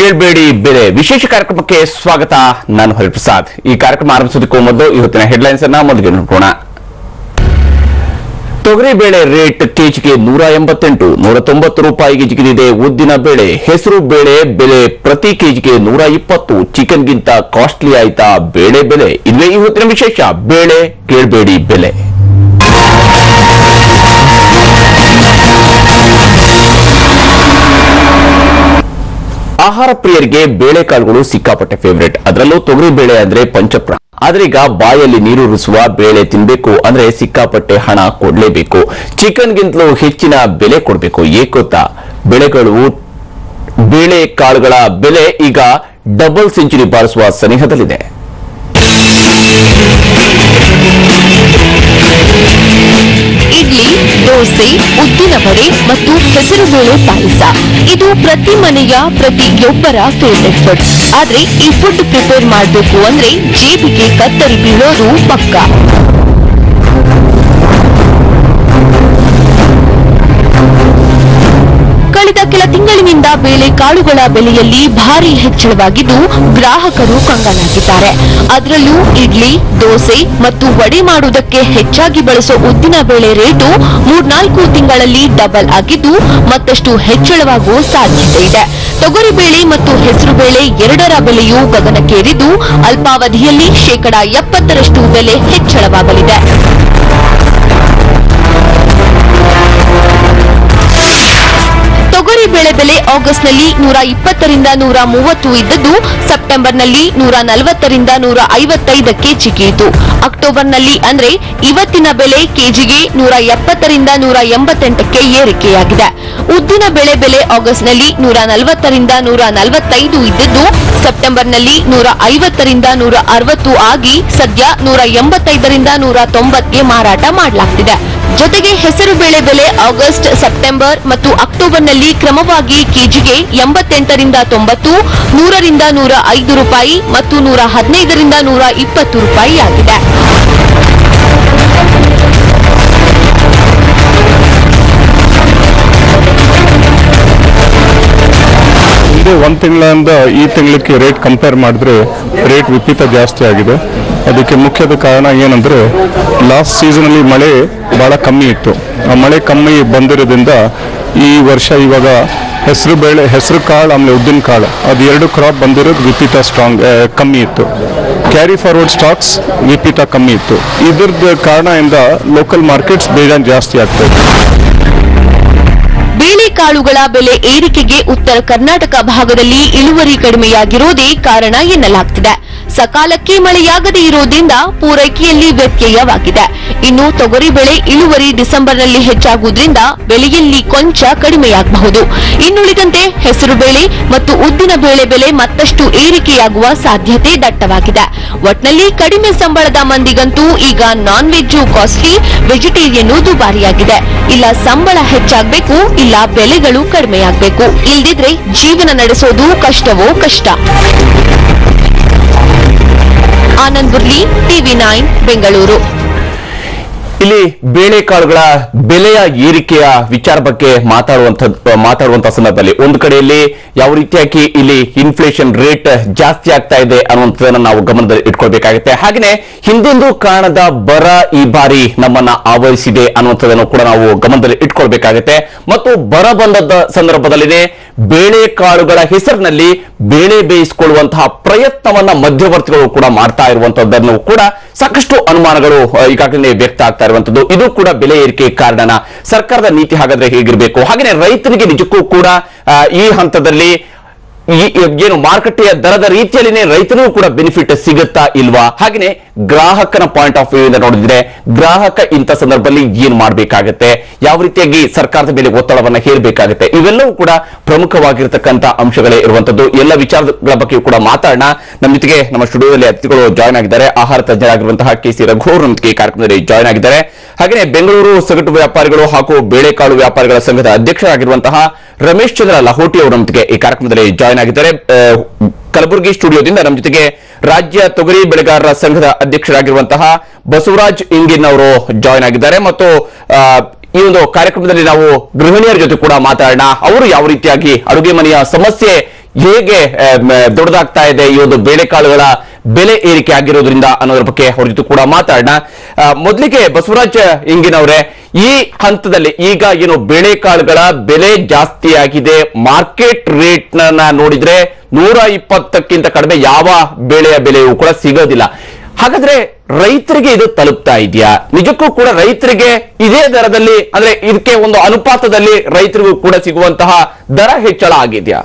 ಕೇಳಬೇಡಿ ಬೆಲೆ ವಿಶೇಷ ಕಾರ್ಯಕ್ರಮಕ್ಕೆ ಸ್ವಾಗತ ನಾನು ಹರಿಪ್ರಸಾದ್ ಈ ಕಾರ್ಯಕ್ರಮ ಆರಂಭಿಸೋದಕ್ಕೂ ಮೊದಲು ಇವತ್ತಿನ ಹೆಡ್ಲೈನ್ಸ್ ಅನ್ನ ಮೊದಲಿಗೆ ನೋಡೋಣ ತೊಗರಿಬೇಳೆ ರೇಟ್ ಕೆಜಿಗೆ ನೂರ ಎಂಬತ್ತೆಂಟು ನೂರ ತೊಂಬತ್ತು ರೂಪಾಯಿಗೆ ಜಿಗಿದಿದೆ ಉದ್ದಿನ ಬೇಳೆ ಹೆಸರು ಬೇಳೆ ಬೆಲೆ ಪ್ರತಿ ಕೆಜಿಗೆ ನೂರ ಇಪ್ಪತ್ತು ಚಿಕನ್ಗಿಂತ ಕಾಸ್ಟ್ಲಿ ಆಯ್ತಾ ಬೇಳೆ ಬೆಲೆ ಇದುವೇ ಇವತ್ತಿನ ವಿಶೇಷ ಬೇಳೆ ಕೇಳಬೇಡಿ ಬೆಲೆ ಆಹಾರ ಪ್ರಿಯರಿಗೆ ಬೇಳೆಕಾಳುಗಳು ಸಿಕ್ಕಾಪಟ್ಟೆ ಫೇವರೇಟ್ ಅದರಲ್ಲೂ ತೊಗರಿ ಬೇಳೆ ಅಂದ್ರೆ ಪಂಚಪ್ರಾಣ ಆದ್ರೀಗ ಬಾಯಲ್ಲಿ ನೀರೂರಿಸುವ ಬೇಳೆ ತಿನ್ಬೇಕು ಅಂದ್ರೆ ಸಿಕ್ಕಾಪಟ್ಟೆ ಹಣ ಕೊಡ್ಲೇಬೇಕು ಚಿಕನ್ಗಿಂತಲೂ ಹೆಚ್ಚಿನ ಬೆಲೆ ಕೊಡಬೇಕು ಏಕೊತ್ತಾ ಬೆಳೆಗಳು ಬೇಳೆ ಕಾಳುಗಳ ಬೆಲೆ ಈಗ ಡಬಲ್ ಸೆಂಚುರಿ ಬಾರಿಸುವ ಸನಿಹದಲ್ಲಿದೆ ಇಡ್ಲಿ ದೋಸೆ ಉದ್ದಿನ ವಡೆ ಮತ್ತು ಹೆಸರುಬೇಳೆ ಪಾಯಸ ಇದು ಪ್ರತಿ ಮನೆಯ ಪ್ರತಿಯೊಬ್ಬರ ಫೇವ್ರೆಟ್ ಫುಡ್ ಆದ್ರೆ ಈ ಫುಡ್ ಪ್ರಿಪೇರ್ ಮಾಡಬೇಕು ಅಂದ್ರೆ ಜೇಬಿಗೆ ಕತ್ತರಿ ಬೀಳೋದು ಪಕ್ಕ ಕಳೆದ ಕೆಲ ತಿಂಗಳಿನಿಂದ ಬೇಳೆ ಕಾಳುಗಳ ಬೆಲೆಯಲ್ಲಿ ಭಾರಿ ಹೆಚ್ಚಳವಾಗಿದ್ದು ಗ್ರಾಹಕರು ಕಂಗಾಲಾಗಿದ್ದಾರೆ ಅದರಲ್ಲೂ ಇಡ್ಲಿ ದೋಸೆ ಮತ್ತು ವಡೆ ಮಾಡುವುದಕ್ಕೆ ಹೆಚ್ಚಾಗಿ ಬಳಸೋ ಉದ್ದಿನ ಬೇಳೆ ರೇಟು ಮೂರ್ನಾಲ್ಕು ತಿಂಗಳಲ್ಲಿ ಡಬಲ್ ಆಗಿದ್ದು ಮತ್ತಷ್ಟು ಹೆಚ್ಚಳವಾಗುವ ಸಾಧ್ಯತೆ ಇದೆ ತೊಗರಿಬೇಳೆ ಮತ್ತು ಹೆಸರುಬೇಳೆ ಎರಡರ ಬೆಲೆಯೂ ಗಗನಕ್ಕೇರಿದ್ದು ಅಲ್ಪಾವಧಿಯಲ್ಲಿ ಶೇಕಡಾ ಎಪ್ಪತ್ತರಷ್ಟು ಬೆಲೆ ಹೆಚ್ಚಳವಾಗಲಿದೆ ತೊಗರಿ ಬೇಳೆ ಬೆಲೆ ಆಗಸ್ಟ್ನಲ್ಲಿ ನೂರ ಇಪ್ಪತ್ತರಿಂದ ನೂರ ಮೂವತ್ತು ಇದ್ದದ್ದು ಸೆಪ್ಟೆಂಬರ್ನಲ್ಲಿ ನೂರ ನಲವತ್ತರಿಂದ ನೂರ ಐವತ್ತೈದಕ್ಕೆ ಜಿಗಿಯಿತು ಅಕ್ಟೋಬರ್ನಲ್ಲಿ ಅಂದ್ರೆ ಇವತ್ತಿನ ಬೆಲೆ ಕೆಜಿಗೆ ನೂರ ಎಪ್ಪತ್ತರಿಂದ ನೂರ ಎಂಬತ್ತೆಂಟಕ್ಕೆ ಏರಿಕೆಯಾಗಿದೆ ಉದ್ದಿನ ಬೆಳೆ ಬೆಲೆ ಆಗಸ್ಟ್ನಲ್ಲಿ ನೂರ ನಲವತ್ತರಿಂದ ನೂರ ನಲವತ್ತೈದು ಇದ್ದದ್ದು ಸೆಪ್ಟೆಂಬರ್ನಲ್ಲಿ ನೂರ ಐವತ್ತರಿಂದ ನೂರ ಅರವತ್ತು ಆಗಿ ಸದ್ಯ ನೂರ ಎಂಬತ್ತೈದರಿಂದ ನೂರ ತೊಂಬತ್ಗೆ ಮಾರಾಟ ಮಾಡಲಾಗ್ತಿದೆ ಜೊತೆಗೆ ಹೆಸರುಬೇಳೆ ಬೆಲೆ ಆಗಸ್ಟ್ ಸೆಪ್ಟೆಂಬರ್ ಮತ್ತು ಅಕ್ಟೋಬರ್ನಲ್ಲಿ ಕ್ರಮವಾಗಿ ಕೆಜಿಗೆ ಎಂಬತ್ತೆಂಟರಿಂದ ತೊಂಬತ್ತು ನೂರರಿಂದ ನೂರ ಐದು ರೂಪಾಯಿ ಮತ್ತು ನೂರ ಹದಿನೈದರಿಂದ ನೂರ ಇಪ್ಪತ್ತು ರೂಪಾಯಿ ಆಗಿದೆ ಹಿಂದೆ ಒಂದು ತಿಂಗಳಿಂದ ಈ ತಿಂಗಳಿಗೆ ರೇಟ್ ಕಂಪೇರ್ ಮಾಡಿದ್ರೆ ರೇಟ್ ವಿಪರೀತ ಜಾಸ್ತಿ ಆಗಿದೆ ಅದಕ್ಕೆ ಮುಖ್ಯದ ಕಾರಣ ಏನಂದ್ರೆ ಲಾಸ್ಟ್ ಸೀಸನಲ್ಲಿ ಮಳೆ ಬಹಳ ಕಮ್ಮಿ ಇತ್ತು ಆ ಮಳೆ ಕಮ್ಮಿ ಬಂದಿರೋದ್ರಿಂದ ಈ ವರ್ಷ ಇವಾಗ ಹೆಸರು ಬೇಳೆ ಹೆಸರು ಕಾಳು ಆಮೇಲೆ ಉದ್ದಿನ ಕಾಳು ಅದು ಎರಡು ಕ್ರಾಪ್ ಬಂದಿರೋದು ವಿಪರೀತ ಸ್ಟ್ರಾಂಗ್ ಕಮ್ಮಿ ಇತ್ತು ಕ್ಯಾರಿ ಫಾರ್ವರ್ಡ್ ಸ್ಟಾಕ್ಸ್ ವಿಪರೀತ ಕಮ್ಮಿ ಇತ್ತು ಇದ್ರದ್ದು ಕಾರಣದಿಂದ ಲೋಕಲ್ ಮಾರ್ಕೆಟ್ಸ್ ಬೇಜಾನ್ ಜಾಸ್ತಿ ಆಗ್ತಾ ಇದೆ ಬೇಳೆಕಾಳುಗಳ ಬೆಲೆ ಏರಿಕೆಗೆ ಉತ್ತರ ಕರ್ನಾಟಕ ಭಾಗದಲ್ಲಿ ಇಳುವರಿ ಕಡಿಮೆಯಾಗಿರೋದೇ ಕಾರಣ ಎನ್ನಲಾಗ್ತಿದೆ ಸಕಾಲಕ್ಕೆ ಮಳೆಯಾಗದೇ ಇರೋದ್ರಿಂದ ಪೂರೈಕೆಯಲ್ಲಿ ವ್ಯತ್ಯಯವಾಗಿದೆ ಇನ್ನು ತೊಗರಿ ಬೆಳೆ ಇಳುವರಿ ಡಿಸೆಂಬರ್ನಲ್ಲಿ ಹೆಚ್ಚಾಗುವುದರಿಂದ ಬೆಲೆಯಲ್ಲಿ ಕೊಂಚ ಕಡಿಮೆಯಾಗಬಹುದು ಇನ್ನುಳಿದಂತೆ ಹೆಸರುಬೇಳೆ ಮತ್ತು ಉದ್ದಿನ ಬೇಳೆ ಬೆಲೆ ಮತ್ತಷ್ಟು ಏರಿಕೆಯಾಗುವ ಸಾಧ್ಯತೆ ದಟ್ಟವಾಗಿದೆ ಒಟ್ನಲ್ಲಿ ಕಡಿಮೆ ಸಂಬಳದ ಮಂದಿಗಂತೂ ಈಗ ನಾನ್ ವೆಜ್ಜು ಕಾಸ್ಟ್ಲಿ ವೆಜಿಟೇರಿಯನ್ ದುಬಾರಿಯಾಗಿದೆ ಇಲ್ಲ ಸಂಬಳ ಹೆಚ್ಚಾಗಬೇಕು ಇಲ್ಲ ಬೆಲೆಗಳು ಕಡಿಮೆಯಾಗಬೇಕು ಇಲ್ದಿದ್ರೆ ಜೀವನ ನಡೆಸೋದು ಕಷ್ಟವೋ ಕಷ್ಟ ಆನಂದ್ ಬುರ್ಲಿ ಟಿವಿ ನೈನ್ ಬೆಂಗಳೂರು ಇಲ್ಲಿ ಬೇಳೆಕಾಳುಗಳ ಬೆಲೆಯ ಏರಿಕೆಯ ವಿಚಾರ ಬಗ್ಗೆ ಮಾತಾಡುವಂತ ಮಾತಾಡುವಂತ ಸಂದರ್ಭದಲ್ಲಿ ಒಂದು ಕಡೆಯಲ್ಲಿ ಯಾವ ರೀತಿಯಾಗಿ ಇಲ್ಲಿ ಇನ್ಫ್ಲೇಷನ್ ರೇಟ್ ಜಾಸ್ತಿ ಆಗ್ತಾ ಇದೆ ಅನ್ನುವಂಥದ್ದನ್ನ ನಾವು ಗಮನದಲ್ಲಿ ಇಟ್ಕೊಳ್ಬೇಕಾಗುತ್ತೆ ಹಾಗೆಯೇ ಹಿಂದೆಂದೂ ಕಾಣದ ಬರ ಈ ಬಾರಿ ನಮ್ಮನ್ನ ಆವರಿಸಿದೆ ಅನ್ನುವಂಥದ್ದನ್ನು ಕೂಡ ನಾವು ಗಮನದಲ್ಲಿ ಇಟ್ಕೊಳ್ಬೇಕಾಗುತ್ತೆ ಮತ್ತು ಬರ ಬಂದದ ಸಂದರ್ಭದಲ್ಲಿನೇ ಬೇಳೆಕಾಳುಗಳ ಹೆಸರಿನಲ್ಲಿ ಬೇಳೆ ಬೇಯಿಸಿಕೊಳ್ಳುವಂತಹ ಪ್ರಯತ್ನವನ್ನ ಮಧ್ಯವರ್ತಿಗಳು ಕೂಡ ಮಾಡ್ತಾ ಇರುವಂತದ್ದನ್ನು ಕೂಡ ಸಾಕಷ್ಟು ಅನುಮಾನಗಳು ಆ, ಈಗಾಗಲೇ ವ್ಯಕ್ತ ಆಗ್ತಾ ಇರುವಂತದ್ದು ಇದು ಕೂಡ ಬೆಲೆ ಏರಿಕೆ ಕಾರಣನ ಸರ್ಕಾರದ ನೀತಿ ಹಾಗಾದ್ರೆ ಹೇಗಿರಬೇಕು ಹಾಗೆಯೇ ರೈತರಿಗೆ ನಿಜಕ್ಕೂ ಕೂಡ ಆ, ಈ ಹಂತದಲ್ಲಿ ಈ ಏನು ಮಾರುಕಟ್ಟೆಯ ದರದ ರೀತಿಯಲ್ಲಿನೇ ರೈತನಿಗೂ ಕೂಡ ಬೆನಿಫಿಟ್ ಸಿಗುತ್ತಾ ಇಲ್ವಾ ಹಾಗೆಯೇ ಗ್ರಾಹಕನ ಪಾಯಿಂಟ್ ಆಫ್ ವ್ಯೂ ಇಂದ ನೋಡಿದ್ರೆ ಗ್ರಾಹಕ ಇಂಥ ಸಂದರ್ಭದಲ್ಲಿ ಏನ್ ಮಾಡಬೇಕಾಗತ್ತೆ ಯಾವ ರೀತಿಯಾಗಿ ಸರ್ಕಾರದ ಮೇಲೆ ಒತ್ತಡವನ್ನ ಹೇರಬೇಕಾಗುತ್ತೆ ಇವೆಲ್ಲವೂ ಕೂಡ ಪ್ರಮುಖವಾಗಿರ್ತಕ್ಕಂಥ ಅಂಶಗಳೇ ಇರುವಂತದ್ದು ಎಲ್ಲ ವಿಚಾರಗಳ ಬಗ್ಗೆ ಕೂಡ ಮಾತಾಡೋಣ ನಮ್ಮ ಜೊತೆಗೆ ನಮ್ಮ ಸ್ಟುಡಿಯೋದಲ್ಲಿ ಅತಿಥಿಗಳು ಜಾಯ್ನ್ ಆಗಿದ್ದಾರೆ ಆಹಾರ ತಜ್ಞರಾಗಿರುವಂತಹ ಕೆ ಸಿ ರಘು ಅವರು ನಮ್ಮೊಂದಿಗೆ ಈ ಕಾರ್ಯಕ್ರಮದಲ್ಲಿ ಜಾಯ್ನ್ ಆಗಿದ್ದಾರೆ ಹಾಗೆಯೇ ಬೆಂಗಳೂರು ಸಗಟು ವ್ಯಾಪಾರಿಗಳು ಹಾಗೂ ಬೇಳೆಕಾಳು ವ್ಯಾಪಾರಿಗಳ ಸಂಘದ ಅಧ್ಯಕ್ಷರಾಗಿರುವಂತಹ ರಮೇಶ್ ಚಂದ್ರ ಲಹೋಟಿ ಅವರು ನಮ್ಮೊಂದಿಗೆ ಈ ಕಾರ್ಯಕ್ರಮದಲ್ಲಿ ಜಾಯ್ನ್ ಆಗಿದ್ದಾರೆ ಆ, ಕಲಬುರಗಿ ಸ್ಟುಡಿಯೋದಿಂದ ನಮ್ಮ ಜೊತೆಗೆ ರಾಜ್ಯ ತೊಗರಿ ಬೆಳೆಗಾರರ ಸಂಘದ ಅಧ್ಯಕ್ಷರಾಗಿರುವಂತಹ ಬಸವರಾಜ್ ಇಂಗಿನ್ ಅವರು ಜಾಯ್ನ್ ಆಗಿದ್ದಾರೆ ಮತ್ತು ಆ, ಈ ಒಂದು ಕಾರ್ಯಕ್ರಮದಲ್ಲಿ ನಾವು ಗೃಹಿಣಿಯರ ಜೊತೆ ಕೂಡ ಮಾತಾಡೋಣ ಅವರು ಯಾವ ರೀತಿಯಾಗಿ ಅಡುಗೆ ಮನೆಯ ಸಮಸ್ಯೆ ಹೇಗೆ ಆ, ಮ- ದೊಡ್ಡದಾಗ್ತಾ ಇದೆ ಈ ಒಂದು ಬೇಳೆಕಾಳುಗಳ ಬೆಲೆ ಏರಿಕೆ ಆಗಿರೋದ್ರಿಂದ ಅನ್ನೋದ್ರ ಬಗ್ಗೆ ಅವ್ರ ಜೊತೆ ಕೂಡ ಮಾತಾಡೋಣ ಆ, ಮೊದಲಿಗೆ ಬಸವರಾಜ ಇಂಗಿನವರೇ ಈ ಹಂತದಲ್ಲಿ ಈಗ ಏನು ಬೇಳೆಕಾಳುಗಳ ಬೆಲೆ ಜಾಸ್ತಿ ಆಗಿದೆ ಮಾರ್ಕೆಟ್ ರೇಟ್ ನ ನೋಡಿದ್ರೆ ನೂರ ಇಪ್ಪತ್ತಕ್ಕಿಂತ ಕಡಿಮೆ ಯಾವ ಬೆಳೆಯ ಬೆಲೆಯೂ ಕೂಡ ಸಿಗೋದಿಲ್ಲ ಹಾಗಾದ್ರೆ ರೈತರಿಗೆ ಇದು ತಲುಪ್ತಾ ಇದೆಯಾ ನಿಜಕ್ಕೂ ಕೂಡ ರೈತರಿಗೆ ಇದೇ ದರದಲ್ಲಿ ಅಂದ್ರೆ ಇದಕ್ಕೆ ಒಂದು ಅನುಪಾತದಲ್ಲಿ ರೈತರಿಗೂ ಕೂಡ ಸಿಗುವಂತಹ ದರ ಹೆಚ್ಚಳ ಆಗಿದೆಯಾ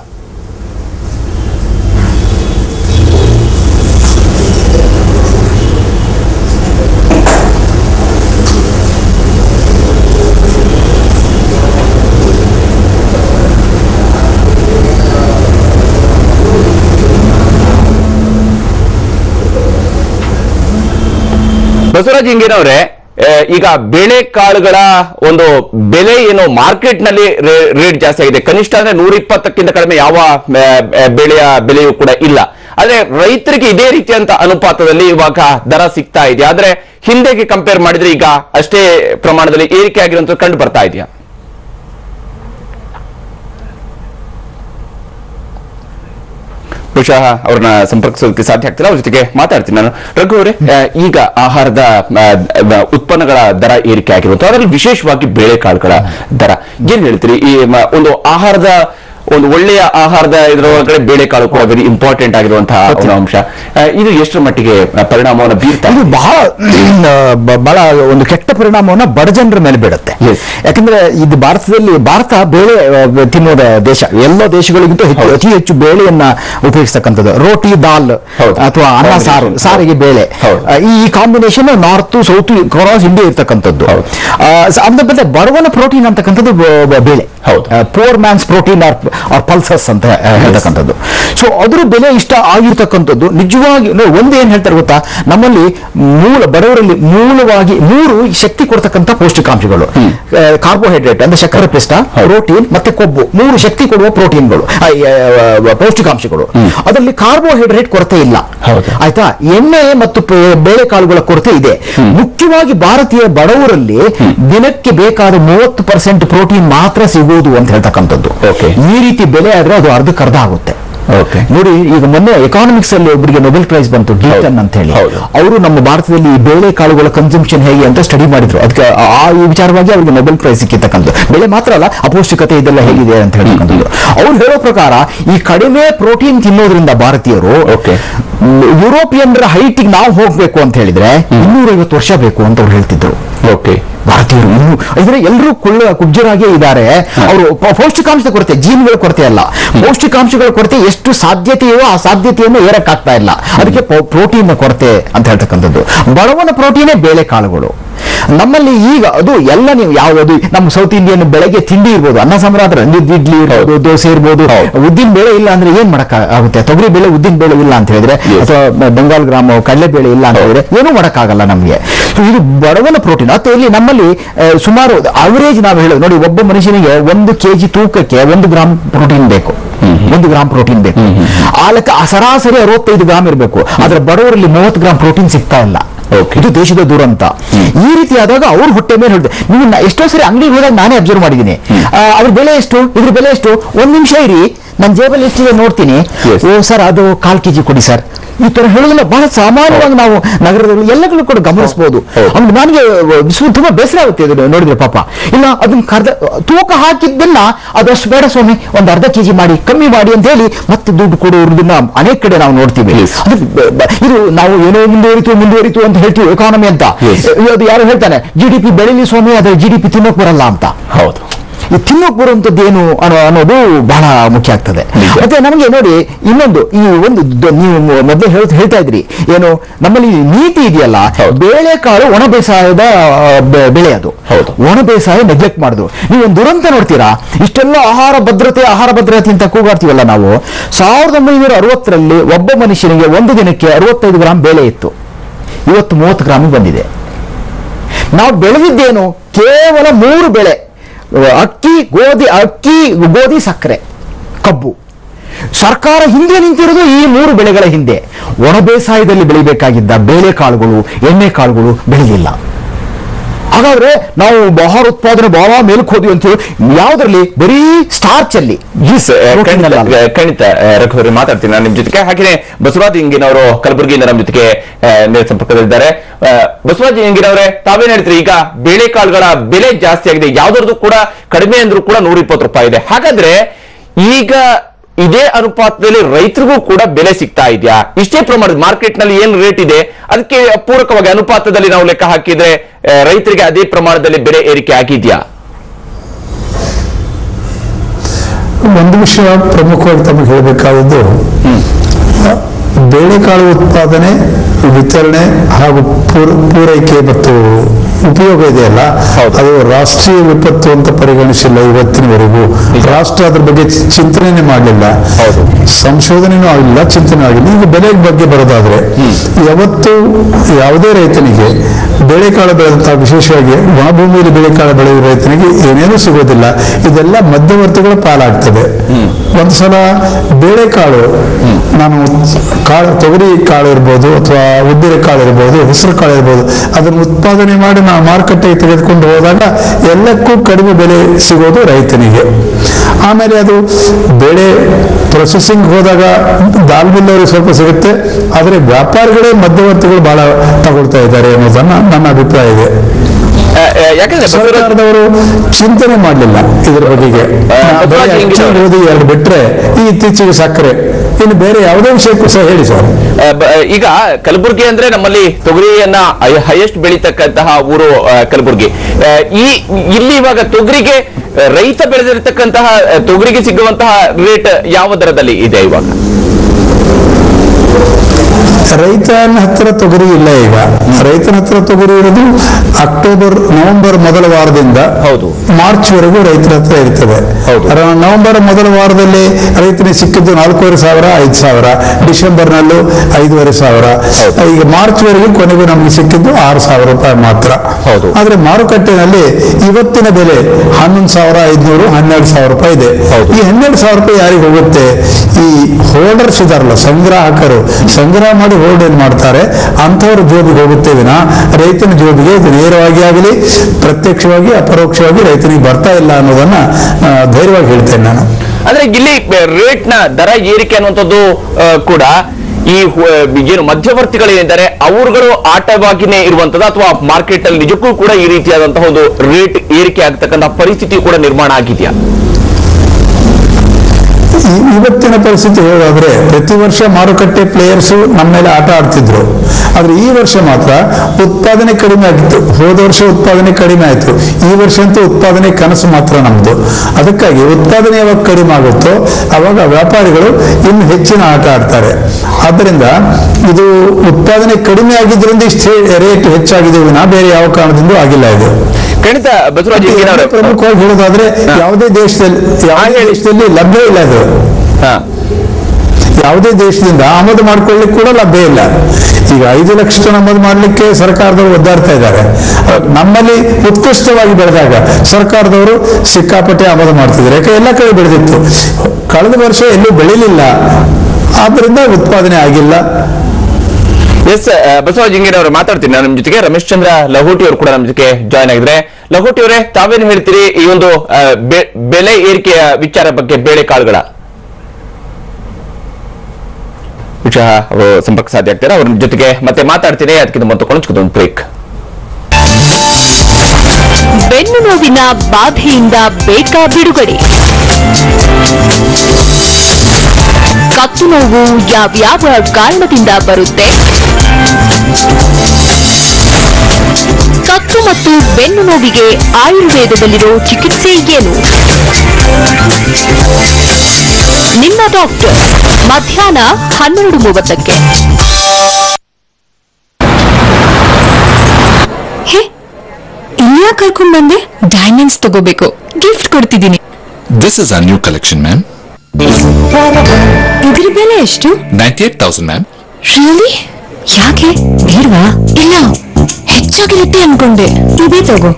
ಬಸವರಾಜ್ ಹಿಂಗೇನವ್ರೆ ಆ, ಈಗ ಬೇಳೆಕಾಳುಗಳ ಒಂದು ಬೆಲೆ ಏನು ಮಾರ್ಕೆಟ್ ನಲ್ಲಿ ರೇ- ರೇಟ್ ಜಾಸ್ತಿ ಆಗಿದೆ ಕನಿಷ್ಠ ಅಂದ್ರೆ ನೂರ ಇಪ್ಪತ್ತಕ್ಕಿಂತ ಕಡಿಮೆ ಯಾವ ಆ, ಆ, ಬೆಳೆಯ ಬೆಲೆಯೂ ಕೂಡ ಇಲ್ಲ ಆದ್ರೆ ರೈತರಿಗೆ ಇದೇ ರೀತಿಯಂತ ಅನುಪಾತದಲ್ಲಿ ಇವಾಗ ದರ ಸಿಗ್ತಾ ಇದೆ ಆದ್ರೆ ಹಿಂದೆಗೆ ಕಂಪೇರ್ ಮಾಡಿದ್ರೆ ಈಗ ಅಷ್ಟೇ ಪ್ರಮಾಣದಲ್ಲಿ ಏರಿಕೆ ಆಗಿರುವಂತ ಕಂಡು ಬರ್ತಾ ಇದೆಯಾ ಬಹುಶಃ ಅವ್ರನ್ನ ಸಂಪರ್ಕಿಸೋದಕ್ಕೆ ಸಾಧ್ಯ ಆಗ್ತಿಲ್ಲ ಅವ್ರ ಜೊತೆಗೆ ಮಾತಾಡ್ತೀನಿ ನಾನು ರಘು ಅವರೇ ಆ, ಈಗ ಆಹಾರದ ಆ, ಆ, ಉತ್ಪನ್ನಗಳ ದರ ಏರಿಕೆ ಆಗಿರುವಂತ ಅದರಲ್ಲಿ ವಿಶೇಷವಾಗಿ ಬೇಳೆಕಾಳುಗಳ ದರ ಏನ್ ಹೇಳ್ತೀರಿ ಈ ಮ- ಒಂದು ಆಹಾರದ ಒಂದು ಒಳ್ಳೆಯ ಆಹಾರದ ಇದರೊಳಗಡೆ ಬೇಳೆಕಾಳು ಕೂಡ ವೆರಿ ಇಂಪಾರ್ಟೆಂಟ್ ಆಗಿರುವಂತಹ ಒಂದು ಅಂಶ ಆ, ಇದು ಎಷ್ಟರ ಮಟ್ಟಿಗೆ ಆ, ಪರಿಣಾಮವನ್ನು ಬೀರ್ತಾ ಇದು ಬಹಳ ಆ, ಬ- ಬಹಳ ಒಂದು ಕೆಟ್ಟ ಪರಿಣಾಮವನ್ನ ಬಡ ಜನರ ಮೇಲೆ ಬೀಳುತ್ತೆ Yes. ಯಾಕಂದ್ರೆ ಇದು ಭಾರತದಲ್ಲಿ ಭಾರತ ಬೇಳೆ ಆ, ತಿನ್ನೋದ ದೇಶ ಎಲ್ಲ ದೇಶಗಳಿಗಿಂತ ಹೆಚ್ಚು ಅತಿ ಹೆಚ್ಚು ಬೇಳೆಯನ್ನ ಉಪಯೋಗಿಸ್ತಕ್ಕಂಥದ್ದು ರೋಟಿ ದಾಲ್ ಹೌದು. ಅಥವಾ ಅನ್ನ ಸಾರು Combination. ಸಾರಿಗೆ ಬೇಳೆ ಹೌದು. ಆ, ಈ combination north south cross India ಇರ್ತಕ್ಕಂಥದ್ದು ಹೌದು. ಆ, ಸ- ಅದ್ರ ಬದಲು ಬಡವನ ಪ್ರೋಟೀನ್ ಅಂತಕ್ಕಂಥದ್ದು ಬ- ಬ- ಬೇಳೆ ಹೌದು. Poor man's protein are pulses ಅಂತ ಆ, ಹೇಳ್ತಕ್ಕಂಥದ್ದು ಸೊ ಅದ್ರ ಬೆಲೆ ಇಷ್ಟ ಆಗಿರ್ತಕ್ಕಂಥದ್ದು ನಿಜವಾಗಿ ನೋಡಿ, ಒಂದು ಏನ್ ಹೇಳ್ತಾರೆ ಗೊತ್ತಾ ನಮ್ಮಲ್ಲಿ ಮೂಲ ಬಡವರಲ್ಲಿ ಮೂಲವಾಗಿ ಮೂರು ಶಕ್ತಿ ಕೊಡ್ತಕ್ಕಂಥ ಪೌಷ್ಟಿಕಾಂಶಗಳು ಕಾರ್ಬೋಹೈಡ್ರೇಟ್ ಅಂದ್ರೆ ಸಕ್ಕರೆ ಪಿಷ್ಟ ಪ್ರೋಟೀನ್ ಮತ್ತೆ ಕೊಬ್ಬು ಮೂರು ಶಕ್ತಿ ಕೊಡುವ ಪ್ರೋಟೀನ್ಗಳು ಆ, ಆ, ಆ, ಪೌಷ್ಟಿಕಾಂಶಗಳು ಅದರಲ್ಲಿ ಕಾರ್ಬೋಹೈಡ್ರೇಟ್ ಕೊರತೆ ಇಲ್ಲ ಹೌದು. ಆಯ್ತಾ ಎಣ್ಣೆ ಮತ್ತು ಪೆ- ಬೇಳೆಕಾಳುಗಳ ಕೊರತೆ ಇದೆ ಮುಖ್ಯವಾಗಿ ಭಾರತೀಯ ಬಡವರಲ್ಲಿ ದಿನಕ್ಕೆ ಬೇಕಾದ ಮೂವತ್ತು ಪರ್ಸೆಂಟ್ ಪ್ರೋಟೀನ್ ಮಾತ್ರ ಸಿಗುವುದು ಅಂತ ಹೇಳ್ತಕ್ಕಂಥದ್ದು Okay. ಈ ರೀತಿ ಬೆಲೆ ಆದ್ರೆ ಅದು ಅರ್ಧಕ್ಕೆ ಅರ್ಧ ಆಗುತ್ತೆ ಓಕೆ ನೋಡಿ ಈಗ ಮೊನ್ನೆ ಎಕಾನಮಿಕ್ಸ್ ಅಲ್ಲಿ ಒಬ್ಬರಿಗೆ ನೊಬೆಲ್ ಪ್ರೈಸ್ ಬಂತು ಗೀಟನ್ ಅಂತ ಹೇಳಿ ಹೌದು. ಅವರು ನಮ್ಮ ಭಾರತದಲ್ಲಿ ಈ ಬೇಳೆ ಕಾಳುಗಳ ಕನ್ಸಂಪ್ಷನ್ ಹೇಗೆ ಅಂತ ಸ್ಟಡಿ ಮಾಡಿದ್ರು ಅದಕ್ಕೆ ಆ- ಆ ಈ ವಿಚಾರವಾಗಿ ಅವರಿಗೆ ನೊಬೆಲ್ ಪ್ರೈಸ್ ಸಿಕ್ಕಿರ್ತಕ್ಕಂಥದ್ದು ಬೆಳೆ ಮಾತ್ರ ಅಲ್ಲ ಅಪೌಷ್ಟಿಕತೆ ಇದೆಲ್ಲ ಹೇಗಿದೆ ಅಂತ ಹೇಳ್ತಕ್ಕಂಥದ್ದು ಅವ್ರು ಹೇಳೋ ಪ್ರಕಾರ ಈ ಕಡಿಮೆ ಪ್ರೋಟೀನ್ ತಿನ್ನೋದ್ರಿಂದ ಭಾರತೀಯರು Okay. ಮ್, ಯುರೋಪಿಯನ್ರ ಹೈಟಿಗೆ ನಾವು ಹೋಗ್ಬೇಕು ಅಂತ ಹೇಳಿದ್ರೆ ಇನ್ನೂರೈವತ್ತು ವರ್ಷ ಬೇಕು ಅಂತ ಅವ್ರು ಹೇಳ್ತಿದ್ರು ಓಕೆ ಭಾರತೀಯರು ಇನ್ನು ಇದ್ರೆ ಎಲ್ಲರೂ ಕುಳ್ಳ ಕುಬ್ಜರಾಗೇ ಇದ್ದಾರೆ ಅವರು ಪ- ಪೌಷ್ಟಿಕಾಂಶದ ಕೊರತೆ ಜೀನ್ಗಳ ಕೊರತೆ ಅಲ್ಲ ಪೌಷ್ಟಿಕಾಂಶಗಳ ಕೊರತೆ ಎಷ್ಟು ಸಾಧ್ಯತೆಯೋ ಆ ಸಾಧ್ಯತೆಯನ್ನು ಏರಕ್ಕಾಗ್ತಾ ಇಲ್ಲ ಅದಕ್ಕೆ ಪ್ರೋಟೀನ್ ಕೊರತೆ ಅಂತ ಹೇಳ್ತಕ್ಕಂಥದ್ದು ಬಡವನ ಪ್ರೋಟೀನೇ ಬೇಳೆಕಾಳುಗಳು ನಮ್ಮಲ್ಲಿ ಈಗ ಅದು ಎಲ್ಲ ನೀವು ಯಾವ್ದು ನಮ್ಮ ಸೌತ್ ಇಂಡಿಯನ್ ಬೆಳಗ್ಗೆ ತಿಂಡಿ ಇರ್ಬೋದು ಅನ್ನ ಸಾಂಬಾರ ಇಡ್ಲಿ ಇರ್ಬೋದು ದೋಸೆ ಇರ್ಬೋದು ಉದ್ದಿನ ಬೇಳೆ ಇಲ್ಲ ಅಂದ್ರೆ ಏನ್ ಮಾಡಕ್ ಆಗುತ್ತೆ ತೊಗರಿ ಬೇಳೆ ಉದ್ದಿನ ಬೇಳೆ ಇಲ್ಲ ಅಂತ ಹೇಳಿದ್ರೆ ಅಥವಾ ಬೆಂಗಾಲ್ ಗ್ರಾಮ ಕಡಲೆ ಬೇಳೆ ಇಲ್ಲ ಅಂತ ಹೇಳಿದ್ರೆ ಏನೂ ಮಾಡಕ್ಕಾಗಲ್ಲ ನಮಗೆ So ಇದು ಬಡವನ ಪ್ರೋಟೀನ್ ಅಥವಾ ಇಲ್ಲಿ ನಮ್ಮಲ್ಲಿ ಆ, ಸುಮಾರು ಅವರೇಜ್ ನಾವು ಹೇಳೋದು ನೋಡಿ ಒಬ್ಬ ಮನುಷ್ಯನಿಗೆ ಒಂದು ಕೆಜಿ ತೂಕಕ್ಕೆ ಒಂದು ಗ್ರಾಮ್ ಪ್ರೋಟೀನ್ ಬೇಕು ಒಂದು ಗ್ರಾಮ್ ಪ್ರೋಟೀನ್ ಬೇಕು ಆ ಲೆಕ್ಕ ಆ ಸರಾಸರಿ ಅರವತ್ತೈದು ಗ್ರಾಮ್ ಇರಬೇಕು ಆದ್ರೆ ಬಡವರಲ್ಲಿ ಮೂವತ್ತು ಗ್ರಾಮ್ ಪ್ರೋಟೀನ್ ಸಿಗ್ತಾ ಇಲ್ಲ ಇದು ದೇಶದ ದುರಂತ ಈ ರೀತಿ ಆದಾಗ ಅವ್ರ ಹೊಟ್ಟೆ ಮೇಲೆ ಹೊಡೆದ ನೀವು ನ- ಎಷ್ಟೋ ಸರಿ ಅಂಗಡಿಗೆ ಹೋದಾಗ ನಾನೇ ಅಬ್ಸರ್ವ್ ಮಾಡಿದ್ದೀನಿ ಆ, ಅದ್ರ ಬೆಲೆ ಎಷ್ಟು ಇದ್ರ ಬೆಲೆ ಎಷ್ಟು ಒಂದ್ ನಿಮಿಷ ಇರಿ ನನ್ನ ಜೇಬಲ್ಲಿ ಎಷ್ಟಿದೆ ನೋಡ್ತೀನಿ Yes. ಓ ಸರ್ ಅದು ಕಾಲ್ ಕೆಜಿ ಕೊಡಿ ಸರ್ ಈ ತರ ಹೇಳೋದಿಲ್ಲ ಬಹಳ ಸಾಮಾನ್ಯವಾಗಿ ನಾವು ನಗರದಲ್ಲಿ ಎಲ್ಲಗಳು ಕೂಡ ಗಮನಿಸಬಹುದು ಅವ್ನು ನನಗೆ ಸು- ತುಂಬಾ ಬೇಸರ ಆಗುತ್ತೆ ಇದು ನೋಡಿದ್ರೆ ಪಾಪ ಇಲ್ಲ ಅದನ್ನ ಕರ್ದ ತೂಕ ಹಾಕಿದ್ದನ್ನ ಅದಷ್ಟು ಬೇಡ ಸ್ವಾಮಿ ಒಂದು ಅರ್ಧ ಕೆಜಿ ಮಾಡಿ ಕಮ್ಮಿ ಮಾಡಿ ಅಂತ ಹೇಳಿ ಮತ್ತೆ ದುಡ್ಡು ಕೊಡೋದನ್ನ ಅನೇಕ ಕಡೆ ನಾವು ನೋಡ್ತೀವಿ Yes. ಅದು ಬ- ಬ- ಇದು ನಾವು ಏನೋ ಮುಂದುವರಿತು ಮುಂದುವರಿತು ಅಂತ ಹೇಳ್ತೀವಿ ಎಕಾನಮಿ ಅಂತ Yes. ಅದು ಯಾರು ಹೇಳ್ತಾನೆ ಜಿ ಡಿ ಪಿ ಬೆಳಿಲಿ ಸ್ವಾಮಿ ಅದ್ರ ಜಿ ಡಿ ಪಿ ತಿನ್ನೋಕ್ ಬರಲ್ಲ ಅಂತ ಹೌದು ಈ ತಿನ್ನೋಕ್ ಬರುವಂತದ್ದು ಏನು ಅನ್ನೋ ಅನ್ನೋದು ಬಹಳ ಮುಖ್ಯ ಆಗ್ತದೆ ನಿಜ. ಮತ್ತೆ ನಮಗೆ ನೋಡಿ ಇನ್ನೊಂದು ಈ ಒಂದು ದ- ನೀವು ಮೊದಲೇ ಹೇಳ್ ಹೇಳ್ತಾ ಇದ್ರಿ ಏನು ನಮ್ಮಲ್ಲಿ ಈ ನೀತಿ ಇದೆಯಲ್ಲ ಹೌದು. ಬೇಳೆಕಾಳು ಒಣ ಬೇಸಾಯದ ಆ, ಬೆ- ಬೆಳೆ ಅದು ಹೌದು. ಒಣ ಬೇಸಾಯ ನೆಗ್ಲೆಕ್ಟ್ ಮಾಡಿದ್ರು ನೀವು ಒಂದು ದುರಂತ ನೋಡ್ತೀರಾ ಇಷ್ಟೆಲ್ಲ ಆಹಾರ ಭದ್ರತೆ ಆಹಾರ ಭದ್ರತೆ ಅಂತ ಕೂಗಾಡ್ತೀವಲ್ಲ ನಾವು ಸಾವಿರದ ಒಂಬೈನೂರ ಅರವತ್ತರಲ್ಲಿ ಒಬ್ಬ ಮನುಷ್ಯನಿಗೆ ಒಂದು ದಿನಕ್ಕೆ ಅರವತ್ತೈದು ಗ್ರಾಂ ಬೇಳೆ ಇತ್ತು ಇವತ್ತು ಮೂವತ್ತು ಗ್ರಾಮಿಗೆ ಬಂದಿದೆ ನಾವು ಬೆಳೆದಿದ್ದೇನು ಕೇವಲ ಮೂರು ಬೆಳೆ ಅಕ್ಕಿ ಗೋಧಿ ಅಕ್ಕಿ ಗೋಧಿ ಸಕ್ಕರೆ ಕಬ್ಬು ಸರ್ಕಾರ ಹಿಂದೆ ನಿಂತಿರೋದು ಈ ಮೂರು ಬೆಳೆಗಳ ಹಿಂದೆ ಒಣ ಬೇಸಾಯದಲ್ಲಿ ಬೆಳಿಬೇಕಾಗಿದ್ದ ಬೇಳೆಕಾಳುಗಳು ಎಣ್ಣೆ ಕಾಳುಗಳು ಬೆಳೆದಿಲ್ಲ ಹಾಗಾದ್ರೆ ನಾವು ಆಹಾರ ಉತ್ಪಾದನೆ ಬಹಳ ಮೇಲಕ್ಕೆ ಹೋದ್ವಿ ಅಂತ ಹೇಳಿ ಯಾವ್ದ್ರಲ್ಲಿ ಬರೀ ಸ್ಟಾರ್ಚ್ ಅಲ್ಲಿ ಎಸ್ Protein ಅಲ್ಲ. ಖಂಡಿತ ಖಂಡಿತ ರಘುವರಿ ಮಾತಾಡ್ತೀನಿ ನಾನು ನಿಮ್ ಜೊತೆಗೆ ಹಾಗೆ ಬಸವರಾಜ್ ಇಂಗಿನವರು ಕಲಬುರಗಿಯಿಂದ ನಮ್ಮ ಜೊತೆಗೆ ಆ, ನೇರ ಸಂಪರ್ಕದಲ್ಲಿದ್ದಾರೆ ಆ, ಬಸವರಾಜ್ ಇಂಗಿನವರೇ ತಾವೇನ್ ಹೇಳ್ತೀರಿ ಈಗ ಬೇಳೆಕಾಳುಗಳ ಬೆಲೆ ಜಾಸ್ತಿ ಆಗಿದೆ ಯಾವ್ದ್ರದ್ದು ಕೂಡ ಕಡಿಮೆ ಅಂದ್ರೂ ಕೂಡ ನೂರ ಇಪ್ಪತ್ತು ರೂಪಾಯಿ ಇದೆ ಹಾಗಾದ್ರೆ ಈಗ ಇದೇ ಅನುಪಾತದಲ್ಲಿ ರೈತರಿಗೂ ಕೂಡ ಬೆಲೆ ಸಿಗ್ತಾ ಇದೆಯಾ ಇಷ್ಟೇ ಪ್ರಮಾಣದ ಮಾರ್ಕೆಟ್ ನಲ್ಲಿ ಏನ್ ರೇಟ್ ಇದೆ ಅದಕ್ಕೆ ಪೂರಕವಾಗಿ ಅನುಪಾತದಲ್ಲಿ ನಾವು ಲೆಕ್ಕ ಹಾಕಿದ್ರೆ ಆ, ರೈತರಿಗೆ ಅದೇ ಪ್ರಮಾಣದಲ್ಲಿ ಬೆಲೆ ಏರಿಕೆ ಆಗಿದ್ಯಾ ಒಂದು ವಿಷಯ ಪ್ರಮುಖವಾಗಿ ತಮಗೆ ಹೇಳಬೇಕಾದದ್ದು ಬೇಳೆಕಾಳು ಉತ್ಪಾದನೆ ವಿತರಣೆ ಹಾಗೂ ಪೂರ- ಪೂರೈಕೆ ಮತ್ತು ಉಪಯೋಗ ಇದೆಯಲ್ಲ ಹೌದು. ಅದು ರಾಷ್ಟ್ರೀಯ ವಿಪತ್ತು ಅಂತ ಪರಿಗಣಿಸಿಲ್ಲ ಇವತ್ತಿನವರೆಗೂ ರಾಷ್ಟ್ರ ಅದ್ರ ಬಗ್ಗೆ ಚಿ- ಚಿಂತನೆನೇ ಮಾಡಲಿಲ್ಲ ಹೌದು. ಸಂಶೋಧನೆನೂ ಆಗಿಲ್ಲ ಚಿಂತನೆ ಆಗಿಲ್ಲ ಈಗ ಬೆಲೆ ಬಗ್ಗೆ ಬರೋದಾದ್ರೆ ಯಾವತ್ತು ಯಾವುದೇ ರೈತನಿಗೆ ಬೇಳೆಕಾಳು ಬೆಳೆದಂತಹ ವಿಶೇಷವಾಗಿ ಒಣಭೂಮಿಯಲ್ಲಿ ಬೇಳೆಕಾಳು ಬೆಳೆಯುವ ರೈತನಿಗೆ ಏನೇನೂ ಸಿಗೋದಿಲ್ಲ ಇದೆಲ್ಲ ಮಧ್ಯವರ್ತಿಗಳ ಪಾಲಾಗ್ತದೆ ಒಂದು ಸಲ ಬೇಳೆಕಾಳು ನಾನು ಕಾಳು ತೊಗರಿ ಕಾಳು ಇರ್ಬೋದು ಅಥವಾ ಉದ್ದಿನ ಕಾಳು ಇರ್ಬೋದು ಹೆಸರು ಕಾಳು ಇರ್ಬೋದು ಅದನ್ನು ಉತ್ಪಾದನೆ ಮಾಡಿ ನಾವು ಮಾರುಕಟ್ಟೆಗೆ ತೆಗೆದುಕೊಂಡು ಹೋದಾಗ ಎಲ್ಲಕ್ಕೂ ಕಡಿಮೆ ಬೆಲೆ ಸಿಗೋದು ರೈತನಿಗೆ ಆಮೇಲೆ ಅದು ಬೆಳೆ ಪ್ರೊಸೆಸಿಂಗ್ ಹೋದಾಗ ದಾಲ್ ಮಿಲ್ ಅವರಿಗೆ ಸ್ವಲ್ಪ ಸಿಗುತ್ತೆ ಆದರೆ ವ್ಯಾಪಾರಿಗಳೇ ಮಧ್ಯವರ್ತಿಗಳು ಬಹಳ ತಗೊಳ್ತಾ ಇದ್ದಾರೆ ಅನ್ನೋದನ್ನ ನನ್ನ ಅಭಿಪ್ರಾಯ ಇದೆ ಆ, ಆ, ಯಾಕಂದ್ರೆ ಬಸವರಾಜ್ ಸರ್ಕಾರದವರು ಚಿಂತನೆ ಮಾಡಲಿಲ್ಲ ಇದರ ಬಗೆಗೆ ಬಸವರಾಜ್ ಬರೀ ಹಿಂಗಿನವರು. ಅಕ್ಕಿ ಗೋಧಿ ಎರಡು ಬಿಟ್ರೆ ಈ ಇತ್ತೀಚೆಗೆ ಸಕ್ಕರೆ ಇನ್ನು ಬೇರೆ ಯಾವುದೇ ವಿಷಯಕ್ಕೂ ಸಹ ಹೇಳಿ ಸರ್ ಆ, ಬ- ಈಗ ಕಲಬುರಗಿ ಅಂದ್ರೆ ನಮ್ಮಲ್ಲಿ ತೊಗರಿಯನ್ನ ಹೈಯೆಸ್ಟ್ ಬೆಳೀತಕ್ಕಂತಹ ಊರು ಆ, ಕಲಬುರಗಿ ಆ, ಈ ಇಲ್ಲಿ ಇವಾಗ ತೊಗರಿಗೆ ಆ, ರೈತ ಬೆಳೆದಿರ್ತಕ್ಕಂತಹ ಆ, ತೊಗರಿಗೆ ಸಿಗುವಂತಹ ರೇಟ್ ಯಾವ ದರದಲ್ಲಿ ಇದೆ ಇವಾಗ ರೈತನ ಹತ್ರ ತೊಗರಿ ಇಲ್ಲ ಈಗ ರೈತನ ಹತ್ರ ತೊಗರಿ ಇರೋದು ಅಕ್ಟೋಬರ್ ನವೆಂಬರ್ ಮೊದಲ ವಾರದಿಂದ ಹೌದು. ಮಾರ್ಚ್ ವರೆಗೂ ರೈತರ ಹತ್ರ ಇರ್ತದೆ ಹೌದು. ರ- ನವೆಂಬರ್ ಮೊದಲ ವಾರದಲ್ಲಿ ರೈತನಿಗೆ ಸಿಕ್ಕಿದ್ದು ನಾಲ್ಕೂವರೆ ಸಾವಿರ ಐದು ಸಾವಿರ ಡಿಸೆಂಬರ್ ನಲ್ಲೂ ಐದೂವರೆ ಸಾವಿರ ಈಗ ಮಾರ್ಚ್ ವರೆಗೂ ಕೊನೆಗೂ ನಮಗೆ ಸಿಕ್ಕಿದ್ದು ಆರು ಸಾವಿರ ರೂಪಾಯಿ ಮಾತ್ರ ಹೌದು. ಆದ್ರೆ ಮಾರುಕಟ್ಟೆನಲ್ಲಿ ಇವತ್ತಿನ ಬೆಲೆ ಹನ್ನೊಂದು ಸಾವಿರ ಐದ್ನೂರು ಹನ್ನೆರಡು ಸಾವಿರ ರೂಪಾಯಿ ಇದೆ ಹೌದು. ಈ ಹನ್ನೆರಡು ಸಾವಿರ ರೂಪಾಯಿ ಯಾರಿಗೆ ಹೋಗುತ್ತೆ ಈ ಹೋಲ್ಡರ್ಸ್ ಇದಾರಲ್ಲ ಸಂಗ್ರಾಹಕರು ಸಂಗ್ರಹ ಮಾಡಿ ಹೋಲ್ಡ್ ಏನ್ ಮಾಡ್ತಾರೆ ಅಂಥವ್ರ ಜೋಬಿಗೆ ಹೋಗುತ್ತೆ ವಿನ ರೈತನ ಜೋಬಿಗೆ ಇದು ನೇರವಾಗಿ ಆಗಲಿ ಪ್ರತ್ಯಕ್ಷವಾಗಿ ಅಪರೋಕ್ಷವಾಗಿ ರೈತನಿಗೆ ಬರ್ತಾ ಇಲ್ಲ ಅನ್ನೋದನ್ನ ಆ, ಧೈರ್ಯವಾಗಿ ಹೇಳ್ತೇನೆ ನಾನು ಅಂದ್ರೆ ಇಲ್ಲಿ ರೇಟ್ ನ ದರ ಏರಿಕೆ ಅನ್ನುವಂಥದ್ದು ಆ, ಕೂಡ ಈ ಹು- ಏನು ಮಧ್ಯವರ್ತಿಗಳೇನಿದ್ದಾರೆ ಅವರುಗಳು ಆಟವಾಗಿನೇ ಇರುವಂತದ್ದು ಅಥವಾ ಮಾರ್ಕೆಟ್ ಅಲ್ಲಿ ನಿಜಕ್ಕೂ ಕೂಡ ಈ ರೀತಿಯಾದಂತಹ ಒಂದು ರೇಟ್ ಏರಿಕೆ ಆಗ್ತಕ್ಕಂತಹ ಪರಿಸ್ಥಿತಿ ಕೂಡ ನಿರ್ಮಾಣ ಆಗಿದೆಯಾ ಈ- ಇವತ್ತಿನ ಪರಿಸ್ಥಿತಿ ಹೇಳೋದಾದ್ರೆ ಪ್ರತಿ ವರ್ಷ ಮಾರುಕಟ್ಟೆ ಪ್ಲೇಯರ್ಸ್ ನಮ್ಮ ಮೇಲೆ ಆಟ ಆಡ್ತಿದ್ರು ಆದ್ರೆ ಈ ವರ್ಷ ಮಾತ್ರ ಉತ್ಪಾದನೆ ಕಡಿಮೆ ಆಗಿತ್ತು ಹೋದ ವರ್ಷ ಉತ್ಪಾದನೆ ಕಡಿಮೆ ಆಯಿತು ಈ ವರ್ಷ ಅಂತೂ ಉತ್ಪಾದನೆ ಕನಸು ಮಾತ್ರ ನಮ್ದು ಅದಕ್ಕಾಗಿ ಉತ್ಪಾದನೆ ಯಾವಾಗ ಕಡಿಮೆ ಆಗುತ್ತೋ ಅವಾಗ ವ್ಯಾಪಾರಿಗಳು ಇನ್ನು ಹೆಚ್ಚಿನ ಆಟ ಆಡ್ತಾರೆ ಆದ್ದರಿಂದ ಇದು ಉತ್ಪಾದನೆ ಕಡಿಮೆ ಆಗಿದ್ರಿಂದ ಇಷ್ಟು ರೇಟ್ ಹೆಚ್ಚಾಗಿದೆ ವಿನ ಬೇರೆ ಯಾವ ಕಾರಣದಿಂದ ಆಗಿಲ್ಲ ಇದು ಖಂಡಿತ ಬಸವರಾಜ್ ಹಿಂಗೇನವ್ರೆ ಪ್ರಮುಖವಾಗಿ ಹೇಳೋದಾದ್ರೆ ಯಾವುದೇ ದೇಶದಲ್ಲಿ ಯಾವುದೇ ದೇಶದಲ್ಲಿ ಲಭ್ಯ ಇಲ್ಲ ಇದು ಹಾ ಯಾವುದೇ ದೇಶದಿಂದ ಆಮದು ಮಾಡ್ಕೊಳ್ಳಿಕ್ಕೆ ಕೂಡ ಲಭ್ಯ ಇಲ್ಲ ಈಗ ಐದು ಲಕ್ಷ ಟನ್ ಆಮದು ಮಾಡಲಿಕ್ಕೆ ಸರ್ಕಾರದವರು ಒದ್ದಾಡ್ತಾ ಇದ್ದಾರೆ ನಮ್ಮಲ್ಲಿ ಉತ್ಕೃಷ್ಟವಾಗಿ ಬೆಳೆದಾಗ ಸರ್ಕಾರದವರು ಸಿಕ್ಕಾಪಟ್ಟೆ ಆಮದು ಮಾಡ್ತಿದ್ದಾರೆ ಯಾಕೆ ಎಲ್ಲ ಕಡೆ ಬೆಳೆದಿತ್ತು ಕಳೆದ ವರ್ಷ ಎಲ್ಲೂ ಬೆಳಿಲಿಲ್ಲ ಆದ್ದರಿಂದ ಉತ್ಪಾದನೆ ಆಗಿಲ್ಲ ಎಸ್ ಬಸವರಾಜ್ ಹಿಂಗೇರಿ ಅವರು ಮಾತಾಡ್ತೀನಿ ನಾನು ನಿಮ್ ಜೊತೆಗೆ ರಮೇಶ್ ಚಂದ್ರ ಲಹೋಟಿ ಅವರು ಕೂಡ ನಮ್ಮ ಜೊತೆ ಜಾಯ್ನ್ ಆಗಿದ್ರೆ ಲಹೋಟಿ ಅವರೇ ತಾವೇನು ಹೇಳ್ತೀರಿ ಈ ಒಂದು ಆ, ಬೆ- ಬೆಲೆ ಏರಿಕೆಯ ವಿಚಾರ ಬಗ್ಗೆ ಬೇಳೆಕಾಳುಗಳ ವಿಷಯ ಅವರು ಸಂಪರ್ಕ ಸಾಧ್ಯ ಆಗ್ತಾರೆ ಅವ್ರ ಜೊತೆಗೆ ಮತ್ತೆ ಮಾತಾಡ್ತೀನಿ ಅದಕ್ಕಿಂತ ಮೊದಲು ಕೊಂಡ್ಕೊಂಡು ಬ್ರೇಕ್ ಬೆನ್ನು ನೋವಿನ ಬಾಧೆಯಿಂದ ಬೇಕಾ ಬಿಡುಗಡೆ ಕತ್ತು ನೋವು ಯಾವ್ಯಾವ ಕಾರಣದಿಂದ ಬರುತ್ತೆ ಕತ್ತು ಮತ್ತು ಬೆನ್ನು ನೋವಿಗೆ ಆಯುರ್ವೇದದಲ್ಲಿರೋ ಚಿಕಿತ್ಸೆ ಏನು ನಿಮ್ಮ ಡಾಕ್ಟರ್ ಮಧ್ಯಾಹ್ನ ಹನ್ನೆರಡು ಮೂವತ್ತಕ್ಕೆ ಹೇ ಇನ್ಯಾ ಕರ್ಕೊಂಡ್ ಬಂದೆ ಡೈಮಂಡ್ಸ್ ತಗೋಬೇಕು ಗಿಫ್ಟ್ ಕೊಡ್ತಿದ್ದೀನಿ This is our new collection, ma'am. ಇದ್ರ ಬೆಲೆ ಎಷ್ಟು 98,000, ma'am. ರಿಯಲಿ ಯಾಕೆ ಬೇಡ್ವಾ ಇಲ್ಲ ಹೆಚ್ಚಾಗಿರುತ್ತೆ ಅನ್ಕೊಂಡೆ ಇದೇ ತಗೋ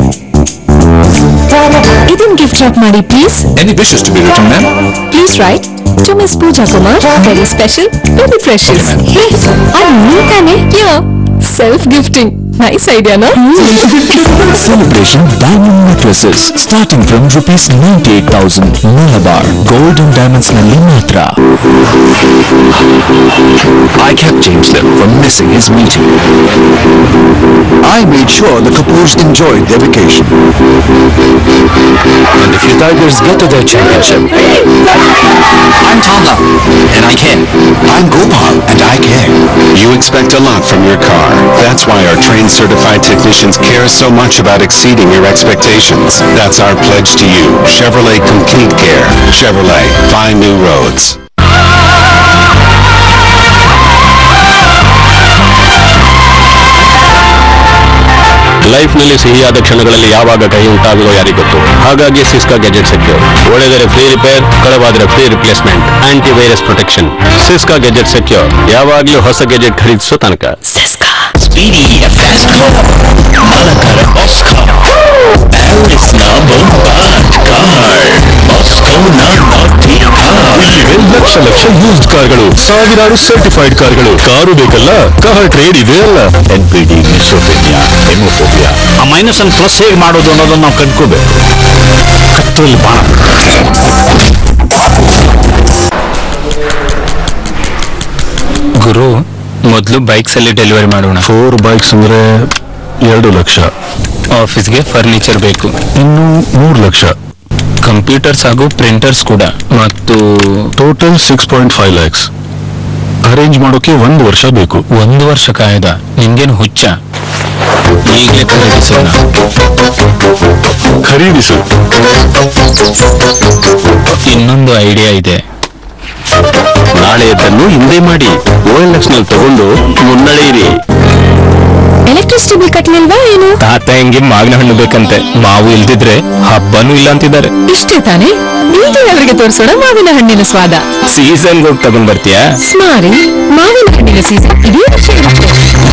ಇದನ್ ಗಿಫ್ಟ್ ರಾಪ್ ಮಾಡಿ please Any wishes to be written, ma'am? Please write to miss Pooja Kumar very special very precious Okay, ma'am. ಅದು ನೀನ್ ತಾನೆ ಯಾ ಸೆಲ್ಫ್ ಗಿಫ್ಟಿಂಗ್ ನೈಸ್ ಐಡಿಯಾನಾ Celebration diamond necklaces starting from rupees 98,000 Malabar gold and diamonds ನಲ್ಲಿ ಮಾತ್ರ I kept James Lip from missing his meeting. I made sure the Kapoors enjoyed their vacation. And if your Tigers get to their championship, I'm Tonga, and I care. I'm Gopal, and I care. You expect a lot from your car. That's why our trained certified technicians care so much about exceeding your expectations. That's our pledge to you. Chevrolet Complete Care. Chevrolet. Find new roads. Life ನಲ್ಲಿ ಸಿಹಿಯಾದ ಕ್ಷಣಗಳಲ್ಲಿ ಯಾವಾಗ ಕೈ ಉಂಟಾಗುವ ಯಾರಿಗೊತ್ತು ಹಾಗಾಗಿ Syska gadget secure ಒಳ್ಳೆದರೆ free repair ಕಳವಾದರೆ free replacement anti virus protection Syska gadget secure ಯಾವಾಗ್ಲೂ ಹೊಸ ಗೆಜೆಟ್ ಖರೀದಿಸೋ ತನಕ Speedy fast car Malakara boss car Paris na bombard car Moscow na naughty car ಇಲ್ಲಿವೆ ಲಕ್ಷ ಲಕ್ಷ ಯೂಸ್ಡ್ ಕಾರ್ಗಳು ಸಾವಿರಾರು ಸರ್ಟಿಫೈಡ್ ಕಾರ್ಗಳು ಕಾರು ಬೇಕಲ್ಲ ಕಾರ್ ಟ್ರೇಡ್ ಇದೆ ಅಲ್ಲ N P D misophonia hemophobia ಆ ಮೈನಸ್ ಅನ್ನು ಪ್ಲಸ್ ಹೇಗೆ ಮಾಡೋದು ಅನ್ನೋದನ್ನ ನಾವು ಕಂಡ್ಕೋಬೇಕು ಕತ್ತಲ್ಲಿ ಬಾಣ ಗುರು ಮೊದಲು ಬೈಕ್ಸ್ ಅಲ್ಲಿ ಡೆಲಿವರಿ ಮಾಡೋಣ ಫೋರ್ ಬೈಕ್ಸ್ ಅಂದ್ರೆ ಎರಡು ಲಕ್ಷ ಆಫೀಸ್ಗೆ ಫರ್ನಿಚರ್ ಬೇಕು ಇನ್ನು ಮೂರು ಲಕ್ಷ ಕಂಪ್ಯೂಟರ್ಸ್ ಹಾಗೂ ಪ್ರಿಂಟರ್ಸ್ ಕೂಡ ಮತ್ತು total six point five lakhs arrange ಮಾಡೋಕೆ ಒಂದು ವರ್ಷ ಬೇಕು ಒಂದು ವರ್ಷ ಕಾಯ್ದ ನಿಮ್ಗೇನು ಹುಚ್ಚ ಈಗಲೇ ಖರೀದಿಸೋಣ ಖರೀದಿಸು ಇನ್ನೊಂದು ಐಡಿಯಾ ಇದೆ ನಾಳೆಯದನ್ನು ಹಿಂದೆ ಮಾಡಿ ಓ ಎಲ್ ಎಕ್ಸ್ ನಲ್ಲಿ ತಗೊಂಡು ಮುನ್ನಡೆಯಿರಿ ಎಲೆಕ್ಟ್ರಿಸಿಟಿ ಬಿಲ್ ಕಟ್ಲಿಲ್ವಾ ಏನು ತಾತ ಹೆಂಗೆ ಮಾವಿನ ಹಣ್ಣು ಬೇಕಂತೆ ಮಾವು ಇಲ್ದಿದ್ರೆ ಹಬ್ಬನೂ ಇಲ್ಲ ಅಂತಿದ್ದಾರೆ ಇಷ್ಟೇ ತಾನೇ ಈಗ ಅವರಿಗೆ ತೋರಿಸೋಣ ಮಾವಿನ ಹಣ್ಣಿನ ಸ್ವಾದ ಸೀಸನ್ ಹೋಗಿ ತಗೊಂಡ್ ಬರ್ತೀಯಾ ಸ್ಮಾರಿ ಮಾವಿನ ಹಣ್ಣಿನ ಸೀಸನ್ ಇದೇ ವರ್ಷ ಇರುತ್ತೆ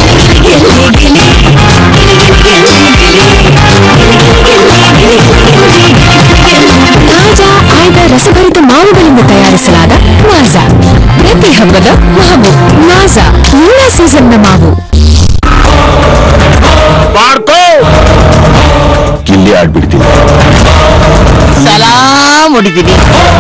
ತಾಜಾ ಆಯ್ದ ರಸಭರಿತ ಮಾವುಗಳಿಂದ ತಯಾರಿಸಲಾದ ಮಾಜಾ ಪ್ರತಿ ಹಬ್ಬದ ಮಾವು ಮಾಜಾ ಎಲ್ಲ ಸೀಸನ್ನ ಮಾವು ಇಲ್ಲಿ ಆಡ್ಬಿಡ್ತೀನಿ ಸಲಾಮ್ ಹೊಡಿತೀನಿ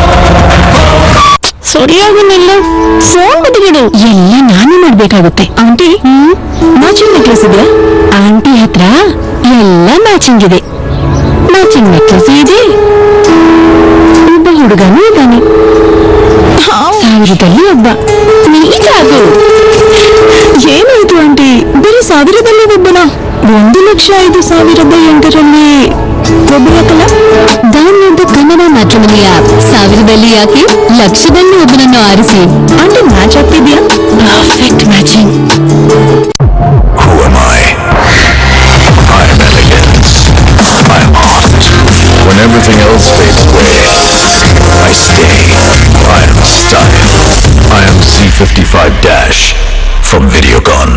ಸರಿಯಾಗುന്നിಲ್ಲ ಫೋನ್ ಬಿಡು ಎಲ್ಲ ನಾನು ಮಾಡ್ಬೇಕಾಗುತ್ತೆ ಆಂಟಿ ಮ್ಯಾಚಿಂಗ್ ನೆಕ್ಲೆಸ್ ಇದೆಯಾ ಆಂಟಿ ಹತ್ರ ಎಲ್ಲ ಮ್ಯಾಚಿಂಗ್ ಇದೆ ಮ್ಯಾಚಿಂಗ್ ನೆಕ್ಲೆಸ್ ಇದೆ ಒಬ್ಬ ಹುಡುಗನೂ ಇದ್ದಾನೆ ಸಾವಿರದಲ್ಲಿ ಒಬ್ಬ ನೀಟಾಗು ಏನಾಯ್ತು ಆಂಟಿ ಬರೀ ಸಾವಿರದಲ್ಲಿ ಒಬ್ಬನ ಒಂದು ಲಕ್ಷ ಐದು ಸಾವಿರದ ಎಂಟರಲ್ಲಿ ಒಬ್ಬರಾಗಲ್ಲ ಡೌನ್ಲೋಡ್ ಕನ್ನಡ ಮ್ಯಾಟ್ರಿಮನಿ ಆಪ್ ಸಾವಿರದಲ್ಲಿ ಯಾಕೆ ಲಕ್ಷದಲ್ಲಿ ಒಬ್ಬನನ್ನು ಆರಿಸಿ ಆಂಟಿ ಮ್ಯಾಚ್ ಆಗ್ತಿದ್ಯಾ perfect matching Who am I? I'm elegance. I'm hot. When everything else fades away, I stay. I am style. I am C55 Dash from Videocon.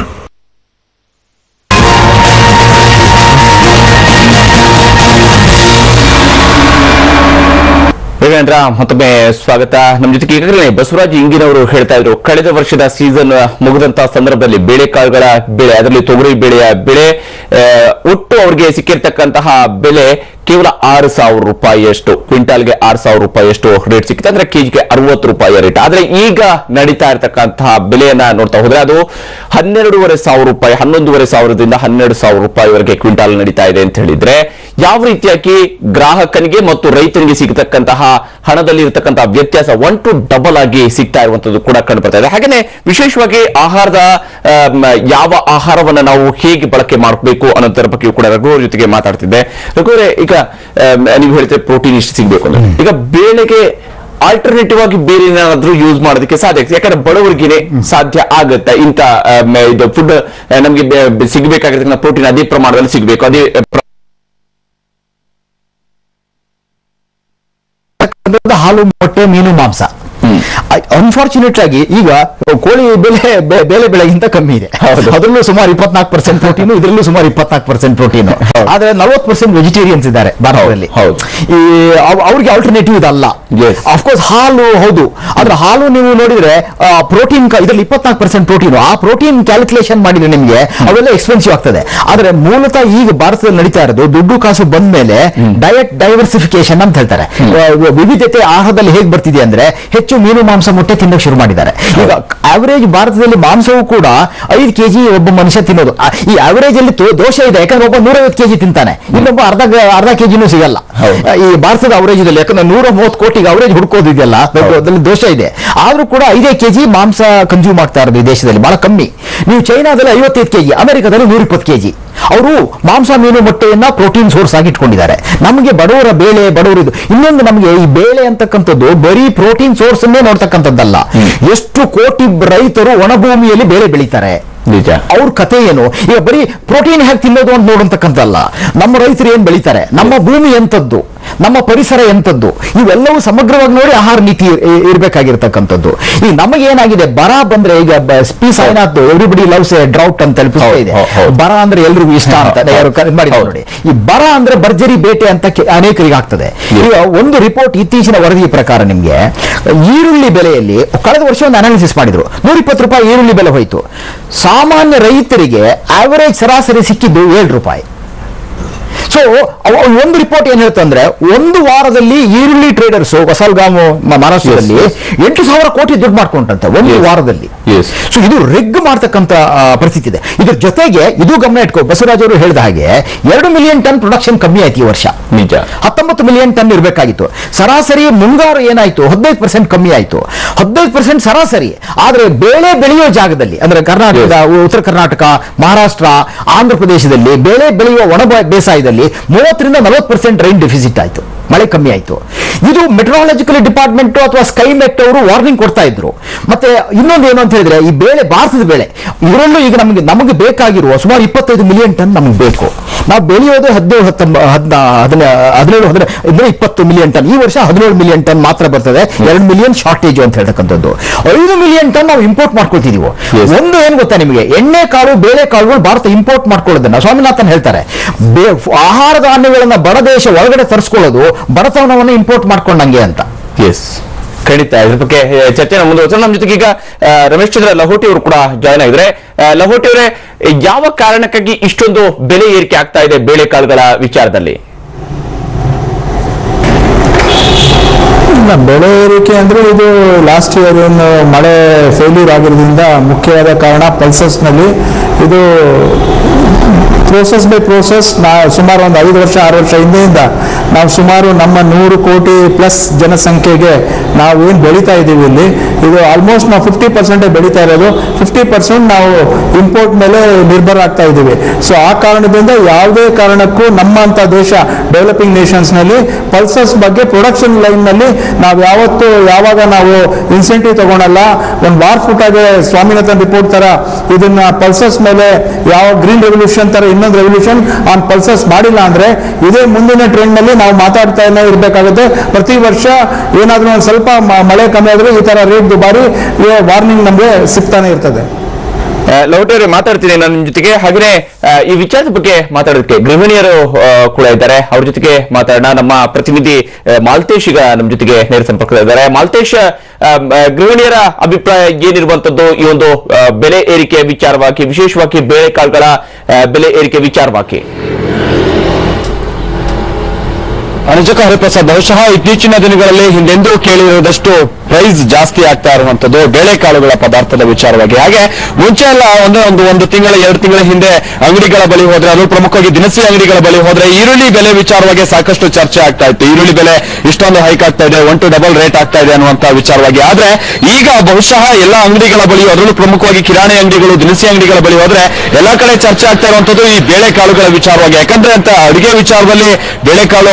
Devendra ಮತ್ತೊಮ್ಮೆ ಸ್ವಾಗತ ನಮ್ಮ ಜೊತೆಗೆ ಈಗಾಗಲೇ ಬಸವರಾಜ್ ಇಂಗಿನವರು ಹೇಳ್ತಾ ಇದ್ರು ಕಳೆದ ವರ್ಷದ ಸೀಸನ್ ಮುಗಿದಂತ ಸಂದರ್ಭದಲ್ಲಿ ಬೇಳೆಕಾಳುಗಳ ಬೆಳೆ ಅದರಲ್ಲಿ ತೊಗರಿ ಬೆಳೆಯ ಬೆಳೆ ಆ, ಒಟ್ಟು ಅವರಿಗೆ ಸಿಕ್ಕಿರ್ತಕ್ಕಂತಹ ಬೆಲೆ ಕೇವಲ ಆರು ಸಾವಿರ ರೂಪಾಯಿಯಷ್ಟು ಕ್ವಿಂಟಾಲ್ಗೆ ಆರು ಸಾವಿರ ರೂಪಾಯಿಯಷ್ಟು ರೇಟ್ ಸಿಕ್ಕಿದೆ ಅಂದ್ರೆ ಕೆಜಿಗೆ ಅರವತ್ತು ರೂಪಾಯಿಯ ರೇಟ್ ಆದ್ರೆ ಈಗ ನಡೀತಾ ಇರತಕ್ಕಂತಹ ಬೆಲೆಯನ್ನ ನೋಡ್ತಾ ಹೋದ್ರೆ ಅದು ಹನ್ನೆರಡೂವರೆ ಸಾವಿರ ರೂಪಾಯಿ ಹನ್ನೊಂದೂವರೆ ಸಾವಿರದಿಂದ ಹನ್ನೆರಡು ಸಾವಿರ ರೂಪಾಯಿವರೆಗೆ ಕ್ವಿಂಟಾಲ್ ನಡೀತಾ ಇದೆ ಅಂತ ಹೇಳಿದ್ರೆ ಯಾವ ರೀತಿಯಾಗಿ ಗ್ರಾಹಕನಿಗೆ ಮತ್ತು ರೈತನಿಗೆ ಸಿಗತಕ್ಕಂತಹ ಹಣದಲ್ಲಿ ಇರತಕ್ಕಂತಹ ವ್ಯತ್ಯಾಸ ಒನ್ ಟು ಡಬಲ್ ಆಗಿ ಸಿಗ್ತಾ ಇರುವಂತದ್ದು ಕೂಡ ಕಂಡು ಬರ್ತಾ ಇದೆ ಹಾಗೇನೆ ವಿಶೇಷವಾಗಿ ಆಹಾರದ ಆಮ್, ಯಾವ ಆಹಾರವನ್ನ ನಾವು ಹೇಗೆ ಬಳಕೆ ಮಾಡಬೇಕು ಅನ್ನೋದರ ಬಗ್ಗೆ ಕೂಡ ರಘುವರ ಜೊತೆಗೆ ಮಾತಾಡ್ತಿದ್ದೆ ರಘುವರೇ ಈಗ ಆಮ್, ನೀವು ಹೇಳ್ತೀರಿ ಪ್ರೋಟೀನ್ ಇಷ್ಟು ಸಿಗ್ಬೇಕು ಅಂದ್ರೆ ಈಗ ಬೇಳೆಗೆ ಆಲ್ಟರ್ನೇಟಿವ್ ಆಗಿ ಬೇರೆ ಏನಾದ್ರೂ ಯೂಸ್ ಮಾಡೋದಕ್ಕೆ ಸಾಧ್ಯ ಆಗ್ತದೆ ಯಾಕಂದ್ರೆ ಬಡವರಿಗೆನೆ ಸಾಧ್ಯ ಆಗುತ್ತೆ ಇಂತ ಆಮ್, ಇದು ಫುಡ್ ನಮಗೆ ಸಿಗಬೇಕಾಗಿರ್ತಕ್ಕಂಥ ಪ್ರೋಟೀನ್ ಅದೇ ಪ್ರಮಾಣದಲ್ಲಿ ಸಿಗಬೇಕು ಅದೇ ಪ್ರ- ಹಾಲು ಮೊಟ್ಟೆ ಮೀನು ಮಾಂಸ ಅನ್ಫಾರ್ಚುನೇಟ್ ಆಗಿ ಈಗ ಕೋಳಿ ಬೆಲೆ ಬೆ- ಬೇಳೆ ಬೆಳೆಗಿಂತ ಕಮ್ಮಿ ಇದೆ ಅದರಲ್ಲೂ ಸುಮಾರು ಇಪ್ಪತ್ನಾಲ್ಕು ಪರ್ಸೆಂಟ್ ಪ್ರೋಟೀನು ಇದರಲ್ಲೂ ಸುಮಾರು ಇಪ್ಪತ್ನಾಲ್ಕು ಪರ್ಸೆಂಟ್ ಪ್ರೋಟೀನು ಆದ್ರೆ ನಲವತ್ತು ಪರ್ಸೆಂಟ್ ವೆಜಿಟೇರಿಯನ್ಸ್ ಇದ್ದಾರೆ ಭಾರತದಲ್ಲಿ ಈ ಅವ್- ಅವ್ರಿಗೆ ಆಲ್ಟರ್ನೇಟಿವ್ ಇದಲ್ಲ ಅಫ್ಕೋರ್ಸ್ ಹಾಲು ಹೌದು ಆದ್ರೆ ಹಾಲು ನೀವು ನೋಡಿದ್ರೆ ಪ್ರೋಟೀನ್ ಇದರಲ್ಲಿ ಇಪ್ಪತ್ನಾಲ್ಕು ಪರ್ಸೆಂಟ್ ಪ್ರೋಟೀನ್ ಆ ಪ್ರೋಟೀನ್ ಕ್ಯಾಲ್ಕುಲೇಷನ್ ಮಾಡಿದ್ರೆ ನಿಮಗೆ ಅವೆಲ್ಲ ಎಕ್ಸ್ಪೆನ್ಸಿವ್ ಆಗ್ತದೆ ಆದ್ರೆ ಮೂಲತಃ ಈಗ ಭಾರತದಲ್ಲಿ ನಡೀತಾ ಇರೋದು ದುಡ್ಡು ಕಾಸು ಬಂದ ಮೇಲೆ ಡಯಟ್ ಡೈವರ್ಸಿಫಿಕೇಶನ್ ಅಂತ ಹೇಳ್ತಾರೆ ಆ, ವಿವಿಧತೆ ಆಹಾರದಲ್ಲಿ ಹೇಗೆ ಬರ್ತಿದೆ ಅಂದ್ರೆ ಹೆಚ್ಚು ಮೀನು ಮಾಂಸ ಮೊಟ್ಟೆ ತಿನ್ನೋಕೆ ಶುರು ಮಾಡಿದ್ದಾರೆ ಈಗ ಆವರೇಜ್ ಭಾರತದಲ್ಲಿ ಮಾಂಸವೂ ಕೂಡ ಐದು ಕೆಜಿ ಒಬ್ಬ ಮನುಷ್ಯ ತಿನ್ನೋದು ಆ, ಈ ಆವರೇಜ್ ಅಲ್ಲಿ ತೋ- ದೋಷ ಇದೆ ಯಾಕಂದ್ರೆ ಒಬ್ಬ ನೂರೈವತ್ತು ಕೆಜಿ ತಿಂತಾನೆ ಇನ್ನೊಬ್ಬ ಅರ್ಧ ಗ- ಅರ್ಧ ಕೆಜಿನೂ ಸಿಗಲ್ಲ ಆ, ಈ ಭಾರತದ ಅವರೇಜ್ ಅಲ್ಲಿ ಯಾಕಂದ್ರೆ ನೂರ ಮೂವತ್ತು ಕೋಟಿಗೆ ಅವರೇಜ್ ಹುಡ್ಕೋದಿದೆಯಲ್ಲ ದೊಡ್ಡ- ಅದ್ರಲ್ಲಿ ದೋಷ ಇದೆ ಆದ್ರೂ ಕೂಡ ಐದೇ ಕೆಜಿ ಮಾಂಸ ಕನ್ಸ್ಯೂಮ್ ಮಾಡ್ತಾ ಇರೋದು ಈ ದೇಶದಲ್ಲಿ ಬಹಳ ಕಮ್ಮಿ ನೀವು ಚೈನಾದಲ್ಲಿ ಐವತ್ತೈದು ಕೆಜಿ ಅಮೆರಿಕದಲ್ಲಿ ನೂರ ಇಪ್ಪತ್ತು ಕೆಜಿ ಅವರು ಮಾಂಸ ಮೀನು ಮೊಟ್ಟೆಯನ್ನ ಪ್ರೋಟೀನ್ ಸೋರ್ಸ್ ಆಗಿ ಇಟ್ಕೊಂಡಿದ್ದಾರೆ ನಮಗೆ ಬಡವರ ಬೇಳೆ ಬಡವರು ಇದು ಇನ್ನೊಂದು ನಮಗೆ ಈ ಬೇಳೆ ಅಂತಕ್ಕಂಥದ್ದು ಬರೀ ಪ್ರೋಟೀನ್ ಸೋರ್ಸ್ ಅನ್ನೇ ನೋಡ್ತಕ್ಕಂಥದ್ದಲ್ಲ ಎಷ್ಟು ಕೋಟಿ ರೈತರು ಒಣಭೂಮಿಯಲ್ಲಿ ಬೇಳೆ ಬೆಳೀತಾರೆ ನಿಜ ಅವ್ರ ಕತೆ ಏನು ಈಗ ಬರೀ ಪ್ರೋಟೀನ್ ಹೇಗೆ ತಿನ್ನೋದು ಅಂತ ನೋಡುವಂತಕ್ಕಂಥಲ್ಲ ನಮ್ಮ ರೈತರು ಏನ್ ಬೆಳೀತಾರೆ ನಮ್ಮ ಭೂಮಿ ಎಂತದ್ದು ನಮ್ಮ ಪರಿಸರ ಎಂತದ್ದು ಇವೆಲ್ಲವೂ ಸಮಗ್ರವಾಗಿ ನೋಡಿ ಆಹಾರ ನೀತಿ ಇ- ಇರ್ಬೇಕಾಗಿರ್ತಕ್ಕಂಥದ್ದು ಈಗ ನಮಗೇನಾಗಿದೆ ಬರ ಬಂದ್ರೆ ಈಗ P Sainath everybody loves a drought ಅಂತ ಹೇಳಿ ಪುಸ್ತಕ ಇದೆ ಬರ ಅಂದ್ರೆ ಎಲ್ರಿಗೂ ಇಷ್ಟ ಅಂತ ಯಾರು ಕ- ಮಾಡಿದ್ದಾರೆ ನೋಡಿ ಈ ಬರ ಅಂದ್ರೆ ಭರ್ಜರಿ ಬೇಟೆ ಅಂತ ಕೆ- ಅನೇಕರಿಗೆ ಆಗ್ತದೆ ಈಗ ಒಂದು ರಿಪೋರ್ಟ್ ಇತ್ತೀಚಿನ ವರದಿ ಪ್ರಕಾರ ನಿಮ್ಗೆ ಈರುಳ್ಳಿ ಬೆಲೆಯಲ್ಲಿ ಕಳೆದ ವರ್ಷ ಒಂದು ಅನಾಲಿಸಿಸ್ ಮಾಡಿದ್ರು ನೂರ ಇಪ್ಪತ್ತು ರೂಪಾಯಿ ಈರುಳ್ಳಿ ಬೆಲೆ ಹೋಯ್ತು ಸಾಮಾನ್ಯ ರೈತರಿಗೆ ಆವರೇಜ್ ಸರಾಸರಿ ಸಿಕ್ಕಿದ್ದು ಏಳು ರೂಪಾಯಿ ಸೊ ಒಂದು ರಿಪೋರ್ಟ್ ಏನ್ ಹೇಳ್ತಂದ್ರೆ ಒಂದು ವಾರದಲ್ಲಿ ಈರುಳ್ಳಿ ಟ್ರೇಡರ್ಸ್ ಹೊಸಲ್ಗಾಮು ಮ- ಮಹಾರಾಷ್ಟ್ರದಲ್ಲಿ ಎಂಟು ಸಾವಿರ ಕೋಟಿ ದುಡ್ಡು ಮಾಡ್ಕೊಂಡಂತೆ ಒಂದು ವಾರದಲ್ಲಿ ಸೊ ಇದು ರಿಗ್ ಮಾಡ್ತಕ್ಕಂತ ಆ, ಪರಿಸ್ಥಿತಿ ಇದೆ ಇದ್ರ ಜೊತೆಗೆ ಇದು ಗಮನ ಇಟ್ಕೋ ಬಸವರಾಜ್ ಅವರು ಹೇಳಿದ ಹಾಗೆ ಎರಡು ಮಿಲಿಯನ್ ಟನ್ ಪ್ರೊಡಕ್ಷನ್ ಕಮ್ಮಿ ಆಯ್ತು ಈ ವರ್ಷ ನಿಜ ಹತ್ತೊಂಬತ್ತು ಮಿಲಿಯನ್ ಟನ್ ಇರಬೇಕಾಗಿತ್ತು ಸರಾಸರಿ ಮುಂಗಾರು ಏನಾಯ್ತು ಹದಿನೈದು ಪರ್ಸೆಂಟ್ ಕಮ್ಮಿ ಆಯ್ತು ಹದಿನೈದು ಪರ್ಸೆಂಟ್ ಸರಾಸರಿ ಆದ್ರೆ ಬೇಳೆ ಬೆಳೆಯೋ ಜಾಗದಲ್ಲಿ ಅಂದ್ರೆ ಕರ್ನಾಟಕದ ಉತ್ತರ ಕರ್ನಾಟಕ ಮಹಾರಾಷ್ಟ್ರ ಆಂಧ್ರ ಪ್ರದೇಶದಲ್ಲಿ ಬೇಳೆ ಬೆಳೆಯುವ ಒಣ ಬ- ಬೇಸಾಯದಲ್ಲಿ ಮೂವತ್ತರಿಂದ ನಲವತ್ತು ಪರ್ಸೆಂಟ್ ರೈನ್ ಡೆಫಿಸಿಟ್ ಆಯ್ತು ಮಳೆ ಕಮ್ಮಿ ಆಯ್ತು ಇದು ಮೆಟ್ರಾಲಜಿಕಲ್ ಡಿಪಾರ್ಟ್ಮೆಂಟ್ ಅಥವಾ ಸ್ಕೈಮೆಟ್ ಅವರು ವಾರ್ನಿಂಗ್ ಕೊಡ್ತಾ ಇದ್ರು ಮತ್ತೆ ಇನ್ನೊಂದು ಏನು ಅಂತ ಹೇಳಿದ್ರೆ ಈ ಬೇಳೆ ಭಾರತದ ಬೇಳೆ ಇದರಲ್ಲೂ ಈಗ ನಮಗೆ ನಮಗೆ ಬೇಕಾಗಿರುವ ಸುಮಾರು ಇಪ್ಪತ್ತೈದು ಮಿಲಿಯನ್ ಟನ್ ನಮಗೆ ಬೇಕು ನಾವು ಬೆಳೆಯೋದು ಹದಿನೇಳು ಹತ್ತೊಂಬ ಹದಿನ ಹದಿನ ಹದಿನೇಳು ಅಂದ್ರೆ ಅಂದ್ರೆ ಇಪ್ಪತ್ತು ಮಿಲಿಯನ್ ಟನ್ ಈ ವರ್ಷ ಹದಿನೇಳು ಮಿಲಿಯನ್ ಟನ್ ಮಾತ್ರ ಬರ್ತದೆ ಎರಡು ಮಿಲಿಯನ್ ಶಾರ್ಟೇಜ್ ಅಂತ ಹೇಳ್ತಕ್ಕಂಥದ್ದು ಐದು ಮಿಲಿಯನ್ ಟನ್ ನಾವು ಇಂಪೋರ್ಟ್ ಮಾಡ್ಕೊಳ್ತಿದೀವಿ ಒಂದು ಏನ್ ಗೊತ್ತಾ ನಿಮಗೆ ಎಣ್ಣೆ ಕಾಳು ಬೇಳೆ ಕಾಳುಗಳು ಭಾರತ ಇಂಪೋರ್ಟ್ ಮಾಡ್ಕೊಳ್ಳೋದನ್ನ ಸ್ವಾಮಿನಾಥನ್ ಹೇಳ್ತಾರೆ ಬೇ- ಆಹಾರ ಧಾನ್ಯಗಳನ್ನ ಬಡ ದೇಶ ಒಳಗಡೆ ತರಿಸ್ಕೊಳ್ಳೋದು ಬಡತನವನ್ನು ಇಂಪೋರ್ಟ್ ಮಾಡ್ಕೊಂಡಂಗೆ ಅಂತ ಎಸ್ ಖಂಡಿತ ಇದ್ರ ಬಗ್ಗೆ ಆ, ಚರ್ಚೆನ ಮುಂದುವರಿಸೋಣ ನಮ್ಮ ಜೊತೆಗೆ ಈಗ ಆ, ರಮೇಶ್ ಚಂದ್ರ ಲಹೋಟಿ ಅವರು ಕೂಡ ಜಾಯ್ನ್ ಆಗಿದ್ರೆ ಆ, ಲಹೋಟಿ ಅವರೇ ಯಾವ ಕಾರಣಕ್ಕಾಗಿ ಇಷ್ಟೊಂದು ಬೆಲೆ ಏರಿಕೆ ಆಗ್ತಾ ಇದೆ ಬೇಳೆಕಾಳುಗಳ ವಿಚಾರದಲ್ಲಿ ಇಲ್ಲ ಬೆಳೆ ಏರಿಕೆ ಅಂದ್ರೆ ಇದು ಲಾಸ್ಟ್ ಇಯರ್ ಏನು ಮಳೆ ಫೇಲ್ಯೂರ್ ಆಗಿರೋದ್ರಿಂದ ಮುಖ್ಯವಾದ ಕಾರಣ ಪಲ್ಸಸ್ನಲ್ಲಿ ಇದು ಪ್ರೋಸೆಸ್ ಬೈ ಪ್ರೋಸೆಸ್ ನಾ ಸುಮಾರು ಒಂದು ಐದು ವರ್ಷ ಆರು ವರ್ಷ ಹಿಂದೆಯಿಂದ ನಾವು ಸುಮಾರು ನಮ್ಮ ನೂರು ಕೋಟಿ ಪ್ಲಸ್ ಜನಸಂಖ್ಯೆಗೆ ನಾವೇನು ಬೆಳೀತಾ ಇದ್ದೀವಿ ಇಲ್ಲಿ ಇದು ಆಲ್ಮೋಸ್ಟ್ ನಾವು ಫಿಫ್ಟಿ ಪರ್ಸೆಂಟೇ ಬೆಳೀತಾ ಇರೋದು ಫಿಫ್ಟಿ ಪರ್ಸೆಂಟ್ ನಾವು ಇಂಪೋರ್ಟ್ ಮೇಲೆ ನಿರ್ಭರ ಆಗ್ತಾ ಇದ್ದೀವಿ ಸೊ ಆ ಕಾರಣದಿಂದ ಯಾವುದೇ ಕಾರಣಕ್ಕೂ ನಮ್ಮಂಥ ದೇಶ ಡೆವಲಪಿಂಗ್ ನೇಷನ್ಸ್ನಲ್ಲಿ ಪಲ್ಸಸ್ ಬಗ್ಗೆ ಪ್ರೊಡಕ್ಷನ್ ಲೈನ್ನಲ್ಲಿ ನಾವು ಯಾವತ್ತು ಯಾವಾಗ ನಾವು ಇನ್ಸೆಂಟಿವ್ ತಗೊಳಲ್ಲ ಒಂದು ವಾರ್ ಫುಟಾಗೆ ಸ್ವಾಮಿನಾಥನ್ ರಿಪೋರ್ಟ್ ತರ ಇದನ್ನ ಪಲ್ಸಸ್ ಮೇಲೆ ಯಾವ ಗ್ರೀನ್ ರೆವಲ್ಯೂಷನ್ ತರ ಇನ್ನೊಂದು ರೆವಲ್ಯೂಷನ್ ಆನ್ ಪಲ್ಸಸ್ ಮಾಡಿಲ್ಲ ಅಂದ್ರೆ ಇದೇ ಮುಂದಿನ ಟ್ರೆಂಡ್ ನಲ್ಲಿ ನಾವು ಮಾತಾಡ್ತಾನೆ ಇರಬೇಕಾಗುತ್ತೆ ಪ್ರತಿ ವರ್ಷ ಏನಾದ್ರೂ ಒಂದು ಸ್ವಲ್ಪ ಮ- ಮಳೆ ಕಮ್ಮಿ ಆದ್ರೆ ಈ ತರ ರೇಟ್ ದುಬಾರಿ ವಾರ್ನಿಂಗ್ ನಮಗೆ ಸಿಗ್ತಾನೆ ಇರ್ತದೆ ಆ, ಲಹೋಟಿ ಅವರೇ ಮಾತಾಡ್ತೀನಿ ನಾನು ನಿಮ್ ಜೊತೆಗೆ ಹಾಗೆ ಈ ವಿಚಾರದ ಬಗ್ಗೆ ಮಾತಾಡೋದಕ್ಕೆ ಗೃಹಿಣಿಯರು ಆ, ಕೂಡ ಇದ್ದಾರೆ ಅವ್ರ ಜೊತೆಗೆ ಮಾತಾಡೋಣ ನಮ್ಮ ಪ್ರತಿನಿಧಿ ಆ, ಮಾಲ್ತೇಶ್ ಈಗ ನಮ್ಮ ಜೊತೆಗೆ ನೇರ ಸಂಪರ್ಕದಲ್ಲಿದ್ದಾರೆ ಮಾಲ್ತೇಶ್ ಆ, ಆ, ಗೃಹಿಣಿಯರ ಅಭಿಪ್ರಾಯ ಏನಿರುವಂತದ್ದು ಈ ಒಂದು ಆ, ಬೆಲೆ ಏರಿಕೆ ವಿಚಾರವಾಗಿ ವಿಶೇಷವಾಗಿ ಬೇಳೆಕಾಳುಗಳ ಆ, ಬೆಲೆ ಏರಿಕೆ ವಿಚಾರವಾಗಿ ಅನುಜಕ ಹರಿಪ್ರಸಾದ್ ಬಹುಶಃ ಇತ್ತೀಚಿನ ದಿನಗಳಲ್ಲಿ ಹಿಂದೆಂದೂ ಕೇಳಿರುವುದಷ್ಟು ಪ್ರೈಸ್ ಜಾಸ್ತಿ ಆಗ್ತಾ ಇರುವಂತದ್ದು ಬೇಳೆಕಾಳುಗಳ ಪದಾರ್ಥದ ವಿಚಾರವಾಗಿ ಹಾಗೆ ಮುಂಚೆ ಎಲ್ಲ ಒಂದೇ ಒಂದು ಒಂದು ತಿಂಗಳ ಎರಡು ತಿಂಗಳ ಹಿಂದೆ ಅಂಗಡಿಗಳ ಬಳಿ ಹೋದ್ರೆ ಅದು ಪ್ರಮುಖವಾಗಿ ದಿನಸಿ ಅಂಗಡಿಗಳ ಬಳಿ ಹೋದ್ರೆ ಈರುಳ್ಳಿ ಬೆಲೆ ವಿಚಾರವಾಗಿ ಸಾಕಷ್ಟು ಚರ್ಚೆ ಆಗ್ತಾ ಇತ್ತು ಈರುಳ್ಳಿ ಬೆಲೆ ಇಷ್ಟೊಂದು ಹೈಕ್ ಆಗ್ತಾ ಇದೆ ಒನ್ ಟು ಡಬಲ್ ರೇಟ್ ಆಗ್ತಾ ಇದೆ ಅನ್ನುವಂತ ವಿಚಾರವಾಗಿ ಆದ್ರೆ ಈಗ ಬಹುಶಃ ಎಲ್ಲ ಅಂಗಡಿಗಳ ಬಳಿ ಅದರಲ್ಲೂ ಪ್ರಮುಖವಾಗಿ ಕಿರಾಣಿ ಅಂಗಡಿಗಳು ದಿನಸಿ ಅಂಗಡಿಗಳ ಬಳಿ ಹೋದ್ರೆ ಎಲ್ಲಾ ಕಡೆ ಚರ್ಚೆ ಆಗ್ತಾ ಇರುವಂತದ್ದು ಈ ಬೇಳೆಕಾಳುಗಳ ವಿಚಾರವಾಗಿ ಯಾಕಂದ್ರೆ ಅಂತ ಅಡಿಗೆ ವಿಚಾರದಲ್ಲಿ ಬೇಳೆಕಾಳು ಅತಿ ಮುಖ್ಯ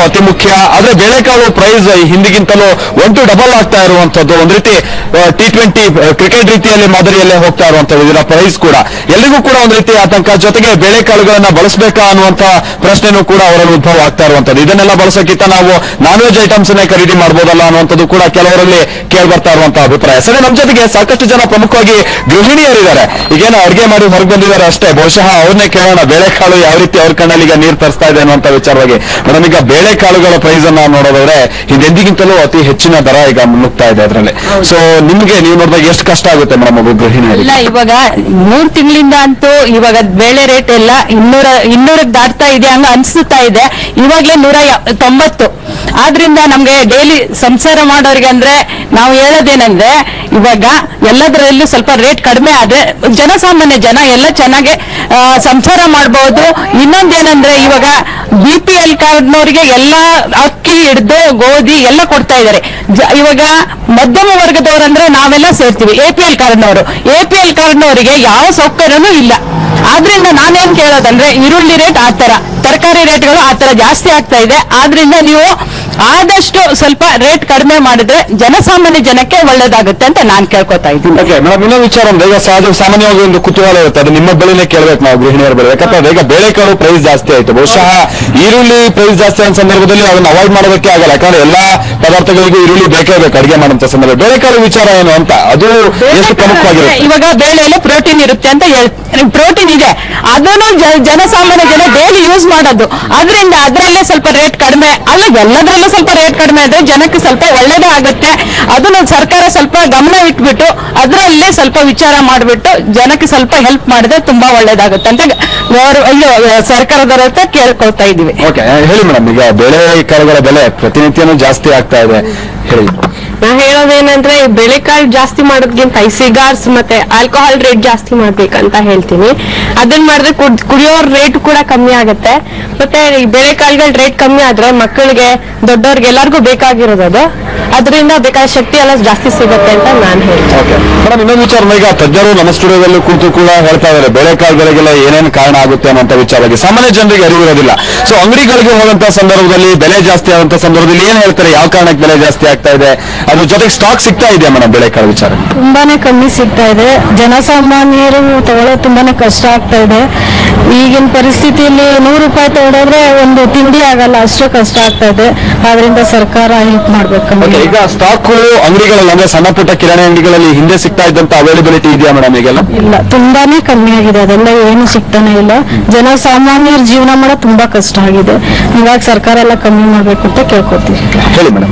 ವಿಷಯ ಆದ್ರೆ ಬೇಳೆಕಾಳು ಪ್ರೈಸ್ ಹಿಂದಿಗಿಂತಲೂ ಒನ್ ಟು ಡಬಲ್ ಆಗ್ತಾ ಇರುವಂತದ್ದು ಒಂದ್ ರೀತಿ ಟಿ ಟ್ವೆಂಟಿ ಕ್ರಿಕೆಟ್ ರೀತಿಯಲ್ಲಿ ಮಾದರಿಯಲ್ಲೇ ಹೋಗ್ತಾ ಇರುವಂತದ್ದು ಇದರ ಪ್ರೈಸ್ ಕೂಡ ಎಲ್ಲಿಗೂ ಕೂಡ ಒಂದ್ ರೀತಿ ಆತಂಕ ಜೊತೆಗೆ ಬೇಳೆಕಾಳುಗಳನ್ನ ಬಳಸಬೇಕಾ ಅನ್ನುವಂತ ಪ್ರಶ್ನೆನೂ ಕೂಡ ಅವರಲ್ಲಿ ಉದ್ಭವ ಆಗ್ತಾ ಇರುವಂತದ್ದು ಇದನ್ನೆಲ್ಲ ಬಳಸೋಕ್ಕಿಂತ ನಾವು ನಾನ್ ವೆಜ್ ಐಟಮ್ಸ್ ನೇ ಖರೀದಿ ಮಾಡಬಹುದಲ್ಲ ಅನ್ನುವಂಥದ್ದು ಕೂಡ ಕೆಲವರಲ್ಲಿ ಕೇಳಿ ಬರ್ತಾ ಇರುವಂತಹ ಅಭಿಪ್ರಾಯ ಸರಿ ನಮ್ಮ ಜೊತೆಗೆ ಸಾಕಷ್ಟು ಜನ ಪ್ರಮುಖವಾಗಿ ಗೃಹಿಣಿಯರಿದ್ದಾರೆ ಈಗೇನೋ ಅಡುಗೆ ಮಾಡಿ ಹೊರಗೆ ಬಂದಿದ್ದಾರೆ ಅಷ್ಟೇ ಬಹುಶಃ ಅವ್ರನ್ನೇ ಕೇಳೋಣ ಬೇಳೆಕಾಳು ಯಾವ ರೀತಿ ಅವ್ರ ಕಣ್ಣಲ್ಲಿ ಈಗ ನೀರು ತರಿಸ್ತಾ ಇದೆ ಅನ್ನುವಂತ ವಿಚಾರವಾಗಿ ಮೇಡಮ್ ಈಗ ಬೇಳೆಕಾಳುಗಳ ಪ್ರೈಸ್ ಅನ್ನ ನೋಡೋದಾದ್ರೆ ಹಿಂದೆಂದಿಗಿಂತಲೂ ಅತಿ ಹೆಚ್ಚಿನ ದರ ಈಗ ಮುನ್ನುಗ್ತಾ ಇದೆ ಅದರಲ್ಲಿ ಸೊ ನಿಮ್ಗೆ ನೀವು ನೋಡಿದಾಗ ಎಷ್ಟು ಕಷ್ಟ ಆಗುತ್ತೆ ಮೇಡಮ್ ಒಬ್ಬ ಗೃಹಿಣಿಯರಿಗೆ ಇಲ್ಲ ಇವಾಗ ಮೂರ್ ತಿಂಗಳಿಂದ ಅಂತೂ ಇವಾಗ ಬೇಳೆ ರೇಟ್ ಎಲ್ಲ ಇನ್ನೂರ ಇನ್ನೂರಕ್ಕೆ ದಾಟ್ತಾ ಇದೆ ಹಂಗ ಅನ್ಸುತ್ತಾ ಇದೆ ಇವಾಗ್ಲೇ ನೂರ ಯ- ತೊಂಬತ್ತು ಆದ್ರಿಂದ ನಮ್ಗೆ ಡೈಲಿ ಸಂಸಾರ ಮಾಡೋರಿಗೆ ಅಂದ್ರೆ ನಾವು ಹೇಳೋದೇನಂದ್ರೆ ಇವಾಗ ಎಲ್ಲದರಲ್ಲೂ ಸ್ವಲ್ಪ ರೇಟ್ ಕಡಿಮೆ ಆದ್ರೆ ಜನಸಾಮಾನ್ಯ ಜನ ಎಲ್ಲ ಚೆನ್ನಾಗಿ ಆ, ಸಂಸಾರ ಮಾಡಬಹುದು ಇನ್ನೊಂದೇನಂದ್ರೆ ಇವಾಗ ಬಿ ಪಿ ಎಲ್ ಕಾರ್ಡ್ನವರಿಗೆ ಎಲ್ಲ ಅಕ್ಕಿ ಹಿಡ್ದು ಗೋಧಿ ಎಲ್ಲ ಕೊಡ್ತಾ ಇದ್ದಾರೆ ಜ- ಇವಾಗ ಮಧ್ಯಮ ವರ್ಗದವರಂದ್ರೆ ನಾವೆಲ್ಲ ಸೇರ್ತೀವಿ ಎ ಪಿ ಎಲ್ ಕಾರ್ಡ್ನವರು ಎ ಪಿ ಎಲ್ ಕಾರ್ಡ್ನವರಿಗೆ ಯಾವ ಸೌಕರ್ಯನೂ ಇಲ್ಲ ಆದ್ರಿಂದ ನಾನೇನ್ ಕೇಳೋದಂದ್ರೆ ಈರುಳ್ಳಿ ರೇಟ್ ಆ ತರ ತರಕಾರಿ ರೇಟ್ಗಳು ಆ ತರ ಜಾಸ್ತಿ ಆಗ್ತಾ ಇದೆ ಆದ್ರಿಂದ ನೀವು ಆದಷ್ಟು ಸ್ವಲ್ಪ ರೇಟ್ ಕಡಿಮೆ ಮಾಡಿದ್ರೆ ಜನಸಾಮಾನ್ಯ ಜನಕ್ಕೆ ಒಳ್ಳೇದಾಗುತ್ತೆ ಅಂತ ನಾನ್ ಕೇಳ್ಕೊತಾ ಇದ್ದೀನಿ ಓಕೆ ಮೇಡಮ್ ಇನ್ನೊಂದು ವಿಚಾರ ಅಂದ್ರೆ ಈಗ ಸಹಜ ಸಾಮಾನ್ಯವಾಗಿ ಒಂದು ಕುತೂಹಲ ಇರುತ್ತೆ ಅದು ನಿಮ್ಮ ಬಳಿನೇ ಕೇಳ್ಬೇಕು ನಾವು ಗೃಹಿಣಿಯರ ಬಳಿ ಯಾಕಂದ್ರೆ ಈಗ ಬೇಳೆಕಾಳು ಪ್ರೈಸ್ ಜಾಸ್ತಿ ಆಯ್ತು ಬಹುಶಃ ಈರುಳ್ಳಿ ಪ್ರೈಸ್ ಜಾಸ್ತಿ ಆದ ಸಂದರ್ಭದಲ್ಲಿ ಅದನ್ನ ಅವಾಯ್ಡ್ ಮಾಡೋದಕ್ಕೆ ಆಗಲ್ಲ ಯಾಕಂದ್ರೆ ಎಲ್ಲಾ ಪದಾರ್ಥಗಳಿಗೂ ಈರುಳ್ಳಿ ಬೇಕೇ ಬೇಕು ಅಡಿಗೆ ಮಾಡುವಂತ ಸಂದರ್ಭ ಬೇಳೆಕಾಳು ವಿಚಾರ ಏನು ಅಂತ ಅದು ಎಷ್ಟು ಪ್ರಮುಖವಾಗಿರುತ್ತೆ ಇವಾಗ ಬೇಳೆಯಲ್ಲಿ ಪ್ರೋಟೀನ್ ಇರುತ್ತೆ ಅಂತ ಹೇಳ್ ಪ್ರೋಟೀನ್ ಇದೆ ಅದನ್ನು ಜ- ಜನಸಾಮಾನ್ಯ ಜನ ಡೈಲಿ ಯೂಸ್ ಮಾಡೋದು ಅದರಿಂದ ಅದರಲ್ಲೇ ಸ್ವಲ್ಪ ರೇಟ್ ಕಡಿಮೆ ಅಲ್ಲ ಎಲ್ಲದರಲ್ಲೂ ಸ್ವಲ್ಪ ರೇಟ್ ಕಡಿಮೆ ಆದ್ರೆ ಜನಕ್ಕೆ ಸ್ವಲ್ಪ ಒಳ್ಳೇದೇ ಆಗುತ್ತೆ ಅದನ್ನು ಸರ್ಕಾರ ಸ್ವಲ್ಪ ಗಮನ ಇಟ್ಬಿಟ್ಟು ಅದರಲ್ಲೇ ಸ್ವಲ್ಪ ವಿಚಾರ ಮಾಡಿಬಿಟ್ಟು ಜನಕ್ಕೆ ಸ್ವಲ್ಪ ಹೆಲ್ಪ್ ಮಾಡಿದ್ರೆ ತುಂಬಾ ಒಳ್ಳೇದಾಗುತ್ತೆ ಅಂತ ಗೌರವ ಇದು ಸರ್ಕಾರದವ್ರ ಹತ್ರ ಕೇಳ್ಕೊಳ್ತಾ ಇದೀವಿ ಓಕೆ ಹೇಳಿ ಮೇಡಮ್ ಈಗ ಬೇಳೆಕಾಳುಗಳ ಬೆಲೆ ಪ್ರತಿನಿತ್ಯನೂ ಜಾಸ್ತಿ ಆಗ್ತಾ ಇದೆ ಹೇಳಿ ನಾ ಹೇಳೋದೇನಂದ್ರೆ ಬೆಳೆಕಾಳು ಜಾಸ್ತಿ ಮಾಡೋದ್ಗಿಂತ ಈ ಸಿಗಾರ್ಸ್ ಮತ್ತೆ ಆಲ್ಕೋಹಾಲ್ ರೇಟ್ ಜಾಸ್ತಿ ಮಾಡ್ಬೇಕಂತ ಹೇಳ್ತೀನಿ ಅದನ್ನ ಮಾಡಿದ್ರೆ ಕುಡ್- ಕುಡಿಯೋರ್ ರೇಟ್ ಕೂಡ ಕಮ್ಮಿ ಆಗುತ್ತೆ ಮತ್ತೆ ಈ ಬೆಳೆಕಾಳುಗಳ ರೇಟ್ ಕಮ್ಮಿ ಆದ್ರೆ ಮಕ್ಕಳಿಗೆ ದೊಡ್ಡವ್ರಿಗೆ ಎಲ್ಲರಿಗೂ ಬೇಕಾಗಿರೋದು ಅದು ಅದರಿಂದ ಬೇಕಾದ ಶಕ್ತಿ ಎಲ್ಲ ಜಾಸ್ತಿ ಸಿಗುತ್ತೆ ಅಂತ ನಾನು ಹೇಳ್ತೀನಿ ಮೇಡಮ್ ಇನ್ನೊಂದು ವಿಚಾರ ಈಗ ತಜ್ಞರು ನಮ್ಮ ಸ್ಟುಡಿಯೋದಲ್ಲಿ ಕೂತು ಕೂಡ ಹೇಳ್ತಾ ಇದ್ದಾರೆ ಬೇಳೆಕಾಳು ಬೆಲೆಗೆಲ್ಲ ಏನೇನು ಕಾರಣ ಆಗುತ್ತೆ ಅನ್ನೋಂಥ ವಿಚಾರವಾಗಿ ಸಾಮಾನ್ಯ ಜನರಿಗೆ ಅರಿವಿರೋದಿಲ್ಲ ಸೊ ಅಂಗಡಿಗಳಿಗೆ ಹೋದಂತ ಸಂದರ್ಭದಲ್ಲಿ ಬೆಲೆ ಜಾಸ್ತಿ ಆದಂತ ಸಂದರ್ಭದಲ್ಲಿ ಏನ್ ಹೇಳ್ತಾರೆ ಯಾವ ಕಾರಣಕ್ಕೆ ಬೆಲೆ ಜಾಸ್ತಿ ಆಗ್ತಾ ಇದೆ ಅದ್ರ ಜೊತೆಗೆ ಸ್ಟಾಕ್ ಸಿಗ್ತಾ ಇದೆಯಾ ಮೇಡಮ್ ಬೇಳೆಕಾಳು ವಿಚಾರ ತುಂಬಾನೇ ಕಮ್ಮಿ ಸಿಗ್ತಾ ಇದೆ ಜನಸಾಮಾನ್ಯರು ತಗೊಳ್ಳೋದು ತುಂಬಾನೇ ಕಷ್ಟ ಆಗ್ತಾ ಇದೆ ಈಗಿನ ಪರಿಸ್ಥಿತಿಯಲ್ಲಿ ನೂರು ರೂಪಾಯಿ ತಗೊಂಡ್ರೆ ಒಂದು ತಿಂಡಿ ಆಗಲ್ಲ ಅಷ್ಟು ಕಷ್ಟ ಆಗ್ತಾ ಇದೆ ಆದ್ರಿಂದ ಸರ್ಕಾರ ಹೆಲ್ಪ್ ಮಾಡ್ಬೇಕು ಓಕೆ ಈಗ ಸ್ಟಾಕ್ಗಳು ಅಂಗಡಿಗಳಲ್ಲಿ ಅಂದ್ರೆ ಸಣ್ಣ ಪುಟ್ಟ ಕಿರಾಣಿ ಅಂಗಡಿಗಳಲ್ಲಿ ಹಿಂದೆ ಸಿಗ್ತಾ ಇದ್ದಂತ ಅವೈಲಬಿಲಿಟಿ ಇದೆಯಾ ಮೇಡಮ್ ಈಗೆಲ್ಲ ಇಲ್ಲ ತುಂಬಾನೇ ಕಮ್ಮಿ ಆಗಿದೆ ಅದೆಲ್ಲ ಏನು ಸಿಗ್ತಾನೆ ಇಲ್ಲ ಜನಸಾಮಾನ್ಯರ ಜೀವನ ಮಾಡೋದು ತುಂಬಾ ಕಷ್ಟ ಆಗಿದೆ ಇವಾಗ ಸರ್ಕಾರ ಎಲ್ಲ ಕಮ್ಮಿ ಮಾಡ್ಬೇಕು ಅಂತ ಕೇಳ್ಕೊತೀವಿ ಹೇಳಿ ಮೇಡಮ್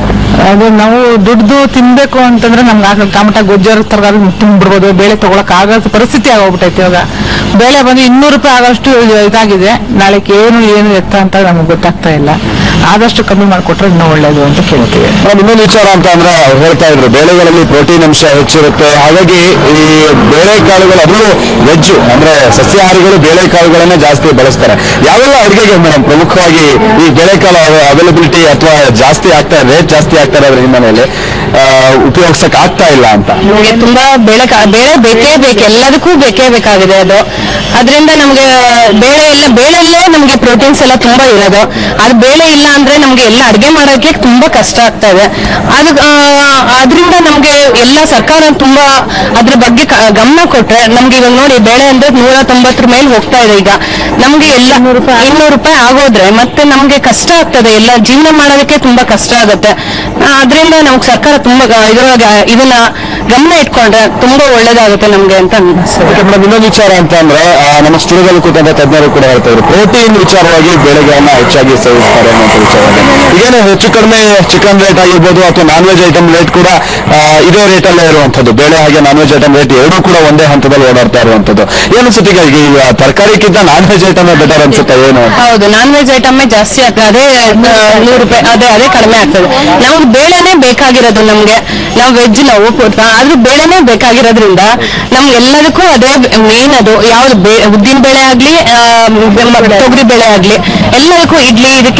ಅದು ನಾವು ದುಡ್ದು ತಿನ್ಬೇಕು ಅಂತಂದ್ರೆ ನಮ್ಗೆ ಆಗ ಟಮಟ ಗೊಜ್ಜರ ತರಕಾರಿ ತುಂಬಿಡ್ಬೋದು ಬೇಳೆ ತಗೊಳಕ್ ಆಗೋ ಪರಿಸ್ಥಿತಿ ಆಗೋಗ್ಬಿಟ್ಟೈತೆ ಇವಾಗ ಬೇಳೆ ಬಂದು ಇನ್ನೂರು ರೂಪಾಯಿ ಆಗೋಷ್ಟು ಇದಾಗಿದೆ ನಾಳೆಗೆ ಏನು ಏನು ಎತ್ತ ಅಂತ ನಮ್ಗೆ ಗೊತ್ತಾಗ್ತಾ ಇಲ್ಲ ಆದಷ್ಟು ಕಮ್ಮಿ ಮಾಡಿಕೊಟ್ರೆ ಇನ್ನೂ ಒಳ್ಳೇದು ಅಂತ ಕೇಳ್ತೀವಿ ಮೇಡಮ್ ಇನ್ನೊಂದು ವಿಚಾರ ಅಂತ ಅಂದ್ರೆ ಅವ್ರು ಹೇಳ್ತಾ ಇದ್ರು ಬೇಳೆಗಳಲ್ಲಿ ಪ್ರೋಟೀನ್ ಅಂಶ ಹೆಚ್ಚಿರುತ್ತೆ ಹಾಗಾಗಿ ಈ ಬೇಳೆಕಾಳುಗಳು ಅದು ವೆಜ್ ಅಂದ್ರೆ ಸಸ್ಯಾಹಾರಿಗಳು ಬೇಳೆಕಾಳುಗಳನ್ನೇ ಜಾಸ್ತಿ ಬಳಸ್ತಾರೆ ಯಾವೆಲ್ಲ ಅಡುಗೆಗೆ ಮೇಡಮ್ ಪ್ರಮುಖವಾಗಿ ಈ ಬೇಳೆಕಾಳು ಅವೈಲಬಿಲಿಟಿ ಅಥವಾ ಜಾಸ್ತಿ ಆಗ್ತಾ ರೇಟ್ ಜಾಸ್ತಿ ಆಗ್ತಾ ಇರೋದ್ರ ಹಿನ್ನೆಲೆಯಲ್ಲಿ ಆ, ಉಪಯೋಗಿಸಕ್ ಆಗ್ತಾ ಇಲ್ಲ ಅಂತ ನಮಗೆ ತುಂಬಾ ಬೇಳೆ ಕಾ- ಬೇಳೆ ಬೇಕೇ ಬೇಕು ಎಲ್ಲದಕ್ಕೂ ಬೇಕೇ ಬೇಕಾಗಿದೆ ಅದು ಅದರಿಂದ ನಮಗೆ ಬೇಳೆ ಎಲ್ಲ ಬೇಳೆಲ್ಲೇ ನಮಗೆ ಪ್ರೋಟೀನ್ಸ್ ಎಲ್ಲ ತುಂಬಾ ಇರೋದು ಅದು ಬೇಳೆ ಇಲ್ಲ ಅಂದ್ರೆ ನಮಗೆ ಎಲ್ಲ ಅಡುಗೆ ಮಾಡೋಕೆ ತುಂಬಾ ಕಷ್ಟ ಆಗ್ತಾ ಇದೆ ಅದು ಅದರಿಂದ ನಮಗೆ ಎಲ್ಲ ಸರ್ಕಾರ ತುಂಬಾ ಅದ್ರ ಬಗ್ಗೆ ಕ- ಗಮನ ಕೊಟ್ರೆ ನಮ್ಗೆ ಇವಾಗ ನೋಡಿ ಬೇಳೆ ಅಂದ್ರೆ ನೂರ ತೊಂಬತ್ತರ ಮೇಲೆ ಹೋಗ್ತಾ ಇದೆ ಈಗ ನಮ್ಗೆ ಎಲ್ಲ ಇನ್ನೂರು ರೂಪಾಯಿ ಆಗೋದ್ರೆ ಮತ್ತೆ ನಮ್ಗೆ ಕಷ್ಟ ಆಗ್ತದೆ ಎಲ್ಲ ಜೀವನ ಮಾಡೋದಕ್ಕೆ ತುಂಬಾ ಕಷ್ಟ ಆಗುತ್ತೆ ಅದರಿಂದ ನಮ್ಗೆ ಸರ್ಕಾರ ತುಂಬಾ ಗ- ಇದ್ರೊಳಗೆ ಇದನ್ನ ಗಮನ ಇಟ್ಕೊಂಡ್ರೆ ತುಂಬಾ ಒಳ್ಳೇದಾಗುತ್ತೆ ನಮ್ಗೆ ಅಂತ ಅನ್ಸುತ್ತೆ ಓಕೆ ಮೇಡಮ್ ಇನ್ನೊಂದು ವಿಚಾರ ಅಂತ ಅಂದ್ರೆ ಆ, ನಮ್ಮ ಸ್ಟುಡಿಯೋದಲ್ಲಿ ಕೂತಂತ ತಜ್ಞರು ಕೂಡ ಹೇಳ್ತಾ ಇದ್ರು ಪ್ರೋಟೀನ್ ವಿಚಾರವಾಗಿ ಬೇಳೆಗಳನ್ನ ಹೆಚ್ಚಾಗಿ ಸೇವಿಸ್ತಾರೆ ಅನ್ನೋ ವಿಚಾರವಾಗಿ ಈಗೇನು ಹೆಚ್ಚು ಕಡಿಮೆ ಚಿಕನ್ ರೇಟ್ ಆಗಿರ್ಬೋದು ಅಥವಾ ನಾನ್ ವೆಜ್ ಐಟಮ್ ರೇಟ್ ಕೂಡ ಆ, ಇದೇ ರೇಟ್ ಅಲ್ಲೇ ಇರುವಂತದ್ದು ಬೇಳೆ ಹಾಗೆ ನಾನ್ ವೆಜ್ ಐಟಮ್ ರೇಟ್ ಎರಡೂ ಕೂಡ ಒಂದೇ ಹಂತದಲ್ಲಿ ಓಡಾಡ್ತಾ ಇರುವಂತದ್ದು ಏನು ಅನ್ಸುತ್ತೆ ಈಗ ಈಗ ತರಕಾರಿಕ್ಕಿಂತ ನಾನ್ ವೆಜ್ ಐಟಮ್ ಬೆಟರ್ ಅನ್ಸುತ್ತೆ ಏನು ಅಂತ? ಹೌದು ನಾನ್ ವೆಜ್ ಐಟಮೇ ಜಾಸ್ತಿ ಆಗ್ತದೆ ಅದೇ ಆ, ನೂರು ರೂಪಾಯಿ ಅದೇ ಅದೇ ಕಡಿಮೆ ಆಗ್ತದೆ ನಮ್ಗೆ ಬೇಳೆನೇ ಬೇಕಾಗಿರೋದು ನಮ್ಗೆ ನಾವು ವೆಜ್ ನಾವು ಕೊಡ್ತಾ ಆದ್ರೂ ಬೇಳೆನೇ ಬೇಕಾಗಿರೋದ್ರಿಂದ ನಮ್ಗೆ ಎಲ್ಲದಕ್ಕೂ ಅದೇ ಮೇನ್ ಅದು ಯಾವ್ದು ಉದ್ದಿನ ಬೇಳೆ ಆಗ್ಲಿ ಆ, ಮ- ತೊಗರಿ ಬೇಳೆ ಆಗ್ಲಿ ಎಲ್ಲದಕ್ಕೂ ಇಡ್ಲಿ ಇದಕ್ಕೆಲ್ಲ ಬೇಕೇ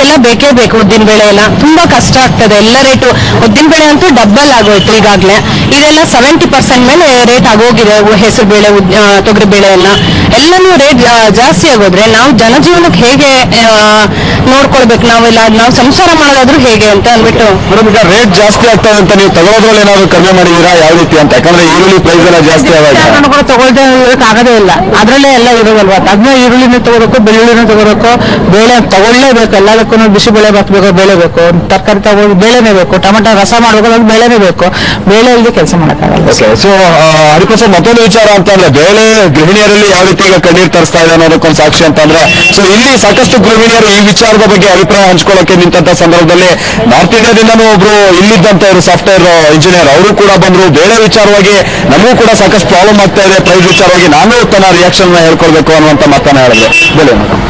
ತಗೊಳ್ಳೇಬೇಕು ಉದ್ದಿನ ಬೇಳೆ ಎಲ್ಲ ತುಂಬಾ ಕಷ್ಟ ಆಗ್ತದೆ ಎಲ್ಲ ರೇಟು ಉದ್ದಿನ ಬೇಳೆ ಅಂತೂ ಡಬ್ಬಲ್ ಆಗೋಯ್ತು ಈಗಾಗಲೇ ಇದೆಲ್ಲ ಸೆವೆಂಟಿ ಪರ್ಸೆಂಟ್ ಮೇಲೆ ರೇಟ್ ಆಗೋಗಿದೆ ಹೆಸರು ಬೇಳೆ ತೊಗರಿ ಬೇಳೆ ಎಲ್ಲ ಎಲ್ಲನೂ ರೇಟ್ ಜಾಸ್ತಿ ಆಗೋದ್ರೆ ನಾವು ಜನಜೀವನಕ್ಕೆ ಹೇಗೆ ಆ, ನೋಡ್ಕೊಳ್ಬೇಕು ನಾವೆಲ್ಲ ನಾವು ಸಂಸಾರ ಮಾಡೋದಾದ್ರೂ ಹೇಗೆ ಅಂತ ಅಂದ್ಬಿಟ್ಟು ಮೇಡಮ್ ಈಗ ರೇಟ್ ಜಾಸ್ತಿ ಆಗ್ತದೆ ಅಂತ ನೀವು ತಗೊಳ್ಳೋದ್ರಲ್ಲಿ ಏನಾದ್ರು ಕಡಿಮೆ ಮಾಡಿದೀರಾ ಯಾವ ರೀತಿ ಅಂತ ಯಾಕಂದ್ರೆ ಈರುಳ್ಳಿ ಪ್ರೈಸ್ ಎಲ್ಲ ಜಾಸ್ತಿ ಆದಾಗ ನಾನು ಕೂಡ ತಗೊಳ್ತಾ ಇರೋದಕ್ಕೆ ಆಗೋದೇ ಇಲ್ಲ ಅದ್ರಲ್ಲೇ ಎಲ್ಲ ಇರೋದಲ್ವಾ ಅದನ್ನ ಈರುಳ್ಳಿನ ತಗೋಬೇಕು ಬೆಳ್ಳುಳ್ಳಿನ ತಗೋಬೇಕು ಬೇಳೆ ತಗೊಳ್ಳೇಬೇಕು ಎಲ್ಲದಕ್ಕೂ ಬಿಸಿ ಬೇಳೆ ಬಾಕ್ಬೇಕು ಬೇಳೆ ಬೇಕು ತರಕಾರಿ ತಗೊಂಡು ಬೇಳೆನೇ ಬೇಕು ಟೊಮೆಟೊ ರಸ ಮಾಡ್ಬೇಕು ಅದು ಬೇಳೆನೇ ಬೇಕು ಬೇಳೆ ಇಲ್ಲದೆ ಕೆಲಸ ಮಾಡೋಕ್ಕಾಗಲ್ಲ ಓಕೆ ಸೊ ಹರಿಪ್ರಸಾದ್ ಮತ್ತೊಂದು ವಿಚಾರ ಅಂತಂದ್ರೆ ಬೇಳೆ ಗೃಹಿಣಿಯರಲ್ಲಿ ಯಾವ ರೀತಿ ಈಗ ಕಣ್ಣೀರ್ ತರಿಸ್ತಾ ಇದೆ ಅನ್ನೋದಕ್ಕೊಂದು ಸಾಕ್ಷಿ ಅಂತಂದ್ರೆ ಸೊ ಇಲ್ಲಿ ಸಾಕಷ್ಟು ಗೃಹಿಣಿಯರು ಈ ವಿಚಾರದ ಬಗ್ಗೆ ಅಭಿಪ್ರಾಯ ಹಂಚ್ಕೊಳ್ಳೋಕೆ ನಿಂತ ಸಂದರ್ಭದಲ್ಲಿ ನಾರ್ತ್ ಇಂಡಿಯಾದಿಂದನೂ ಒಬ್ರು ಇಲ್ಲಿದ್ದಂತವ್ರು ಸಾಫ್ಟ್ವೇರ್ ಇಂಜಿನಿಯರ್ ಅವರು ಕೂಡ ಬಂದ್ರು ಬೇಳೆ ವಿಚಾರವಾಗಿ ನಮಗೂ ಕೂಡ ಸಾಕಷ್ಟು ಪ್ರಾಬ್ಲಮ್ ಆಗ್ತಾ ಇದೆ ಪ್ರೈಸ್ ವಿಚಾರವಾಗಿ ನಾನು ತನ್ನ ರಿಯಾಕ್ಷನ್ ಹೇಳ್ಕೊಳ್ಬೇಕು ಅನ್ನುವಂತ ಮಾತನ್ನ ಹೇಳಿದ್ರೆ ಬೆಲೆ madam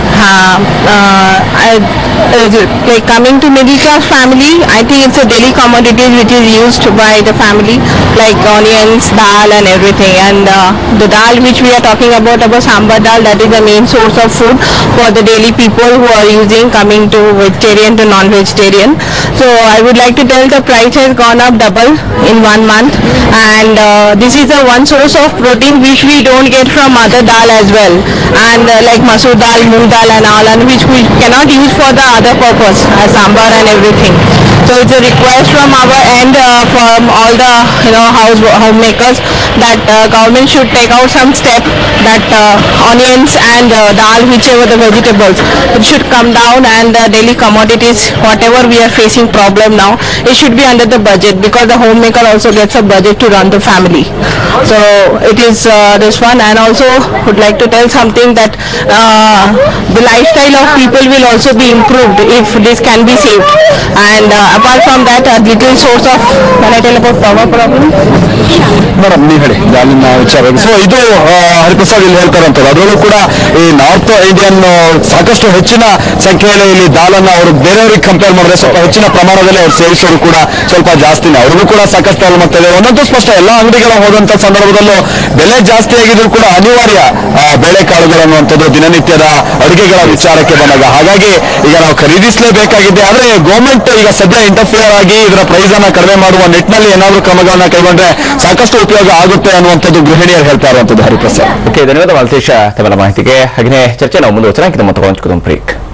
uh, I, uh, like coming to middle class family, I think it's a daily commodity which is used by the family, like onions, dal and everything. And uh, the dal which we are talking about, about sambar dal, that is the main source of food for the daily people who are using coming to vegetarian to non-vegetarian. So I would like to tell the price has gone up double in one month and uh, this is the one source of protein which we don't get from other dal as well and uh, like masoor dal, moong dal and all and which we cannot use for the other purpose as sambar and everything. So it's a request from our end uh, from all the you know house homemakers that uh, government should take out some step that uh, onions and uh, dal whichever the vegetables it should come down and the daily commodities whatever we are facing problem now it should be under the budget because the homemaker also gets a budget to run the family so it is uh, this one and also would like to tell something that uh, the lifestyle of people will also be improved if this can be saved and uh, apart from that a little source of when I tell about power problem madam ನೀವು ಹೇಳಿ ದಾಳಿನ ವಿಚಾರ so ಇದು ಆ, ಹರಿಪ್ರಸಾದ್ ಇಲ್ಲಿ ಹೇಳ್ತಾರಂತದ್ದು ಅದರಲ್ಲೂ ಕೂಡ ಈ north Indian ಸಾಕಷ್ಟು ಹೆಚ್ಚಿನ ಸಂಖ್ಯೆಯಲ್ಲಿ ಇಲ್ಲಿ ದಾಲನ್ನ ಅವರು ಬೇರೆಯವರಿಗೆ ಕಂಪೇರ್ ಮಾಡಿದ್ರೆ ಸ್ವಲ್ಪ ಹೆಚ್ಚಿನ ಪ್ರಮಾಣದಲ್ಲಿ ಅವ್ರು ಸೇವಿಸೋರು ಕೂಡ ಸ್ವಲ್ಪ ಜಾಸ್ತಿನೇ ಅವ್ರಿಗೂ ಕೂಡ ಸಾಕಷ್ಟು ಪ್ರಾಬ್ಲಮ್ ಆಗ್ತದೆ ಒಂದಂತೂ ಸ್ಪಷ್ಟ ಎಲ್ಲ ಅಂಗಡಿಗಳ ಹೋದಂತ ಸಂದರ್ಭದಲ್ಲೂ ಬೆಲೆ ಜಾಸ್ತಿ ಆಗಿದ್ರು ಕೂಡ ಅನಿವಾರ್ಯ ಆ, ಬೇಳೆಕಾಳುಗಳು ಅನ್ನುವಂಥದ್ದು ದಿನನಿತ್ಯದ ಅಡುಗೆಗಳ ವಿಚಾರಕ್ಕೆ ಬಂದಾಗ ಹಾಗಾಗಿ ಈಗ ನಾವು ಖರೀದಿಸಲೇಬೇಕಾಗಿದೆ ಆದ್ರೆ ಗೌರ್ಮೆಂಟ್ ಈಗ ಸದ್ಯ ಇಂಟರ್ಫಿಯರ್ ಆಗಿ ಇದರ ಪ್ರೈಸ್ ಅನ್ನ ಕಡಿಮೆ ಮಾಡುವ ನಿಟ್ಟಿನಲ್ಲಿ ಏನಾದರೂ ಕ್ರಮಗಳನ್ನ ಕೈಗೊಂಡ್ರೆ ಸಾಕಷ್ಟು ಉಪಯೋಗ ಆಗುತ್ತೆ ಅನ್ನುವಂಥದ್ದು ಗೃಹಿಣಿಯರು ಹೇಳ್ತಾ ಇರುವಂಥದ್ದು ಹರಿಪ್ರಸಾದ್ ಓಕೆ ಧನ್ಯವಾದ ಮಾಲ್ತೇಶ ತಮ್ಮೆಲ್ಲ ಮಾಹಿತಿಗೆ ಹಾಗೆ ಚರ್ಚೆ ನಾವು ಮುಂದುವರಿಸೋಣ ನಮ್ಮ ತಗೊಂಡು ಬ್ರೇಕ್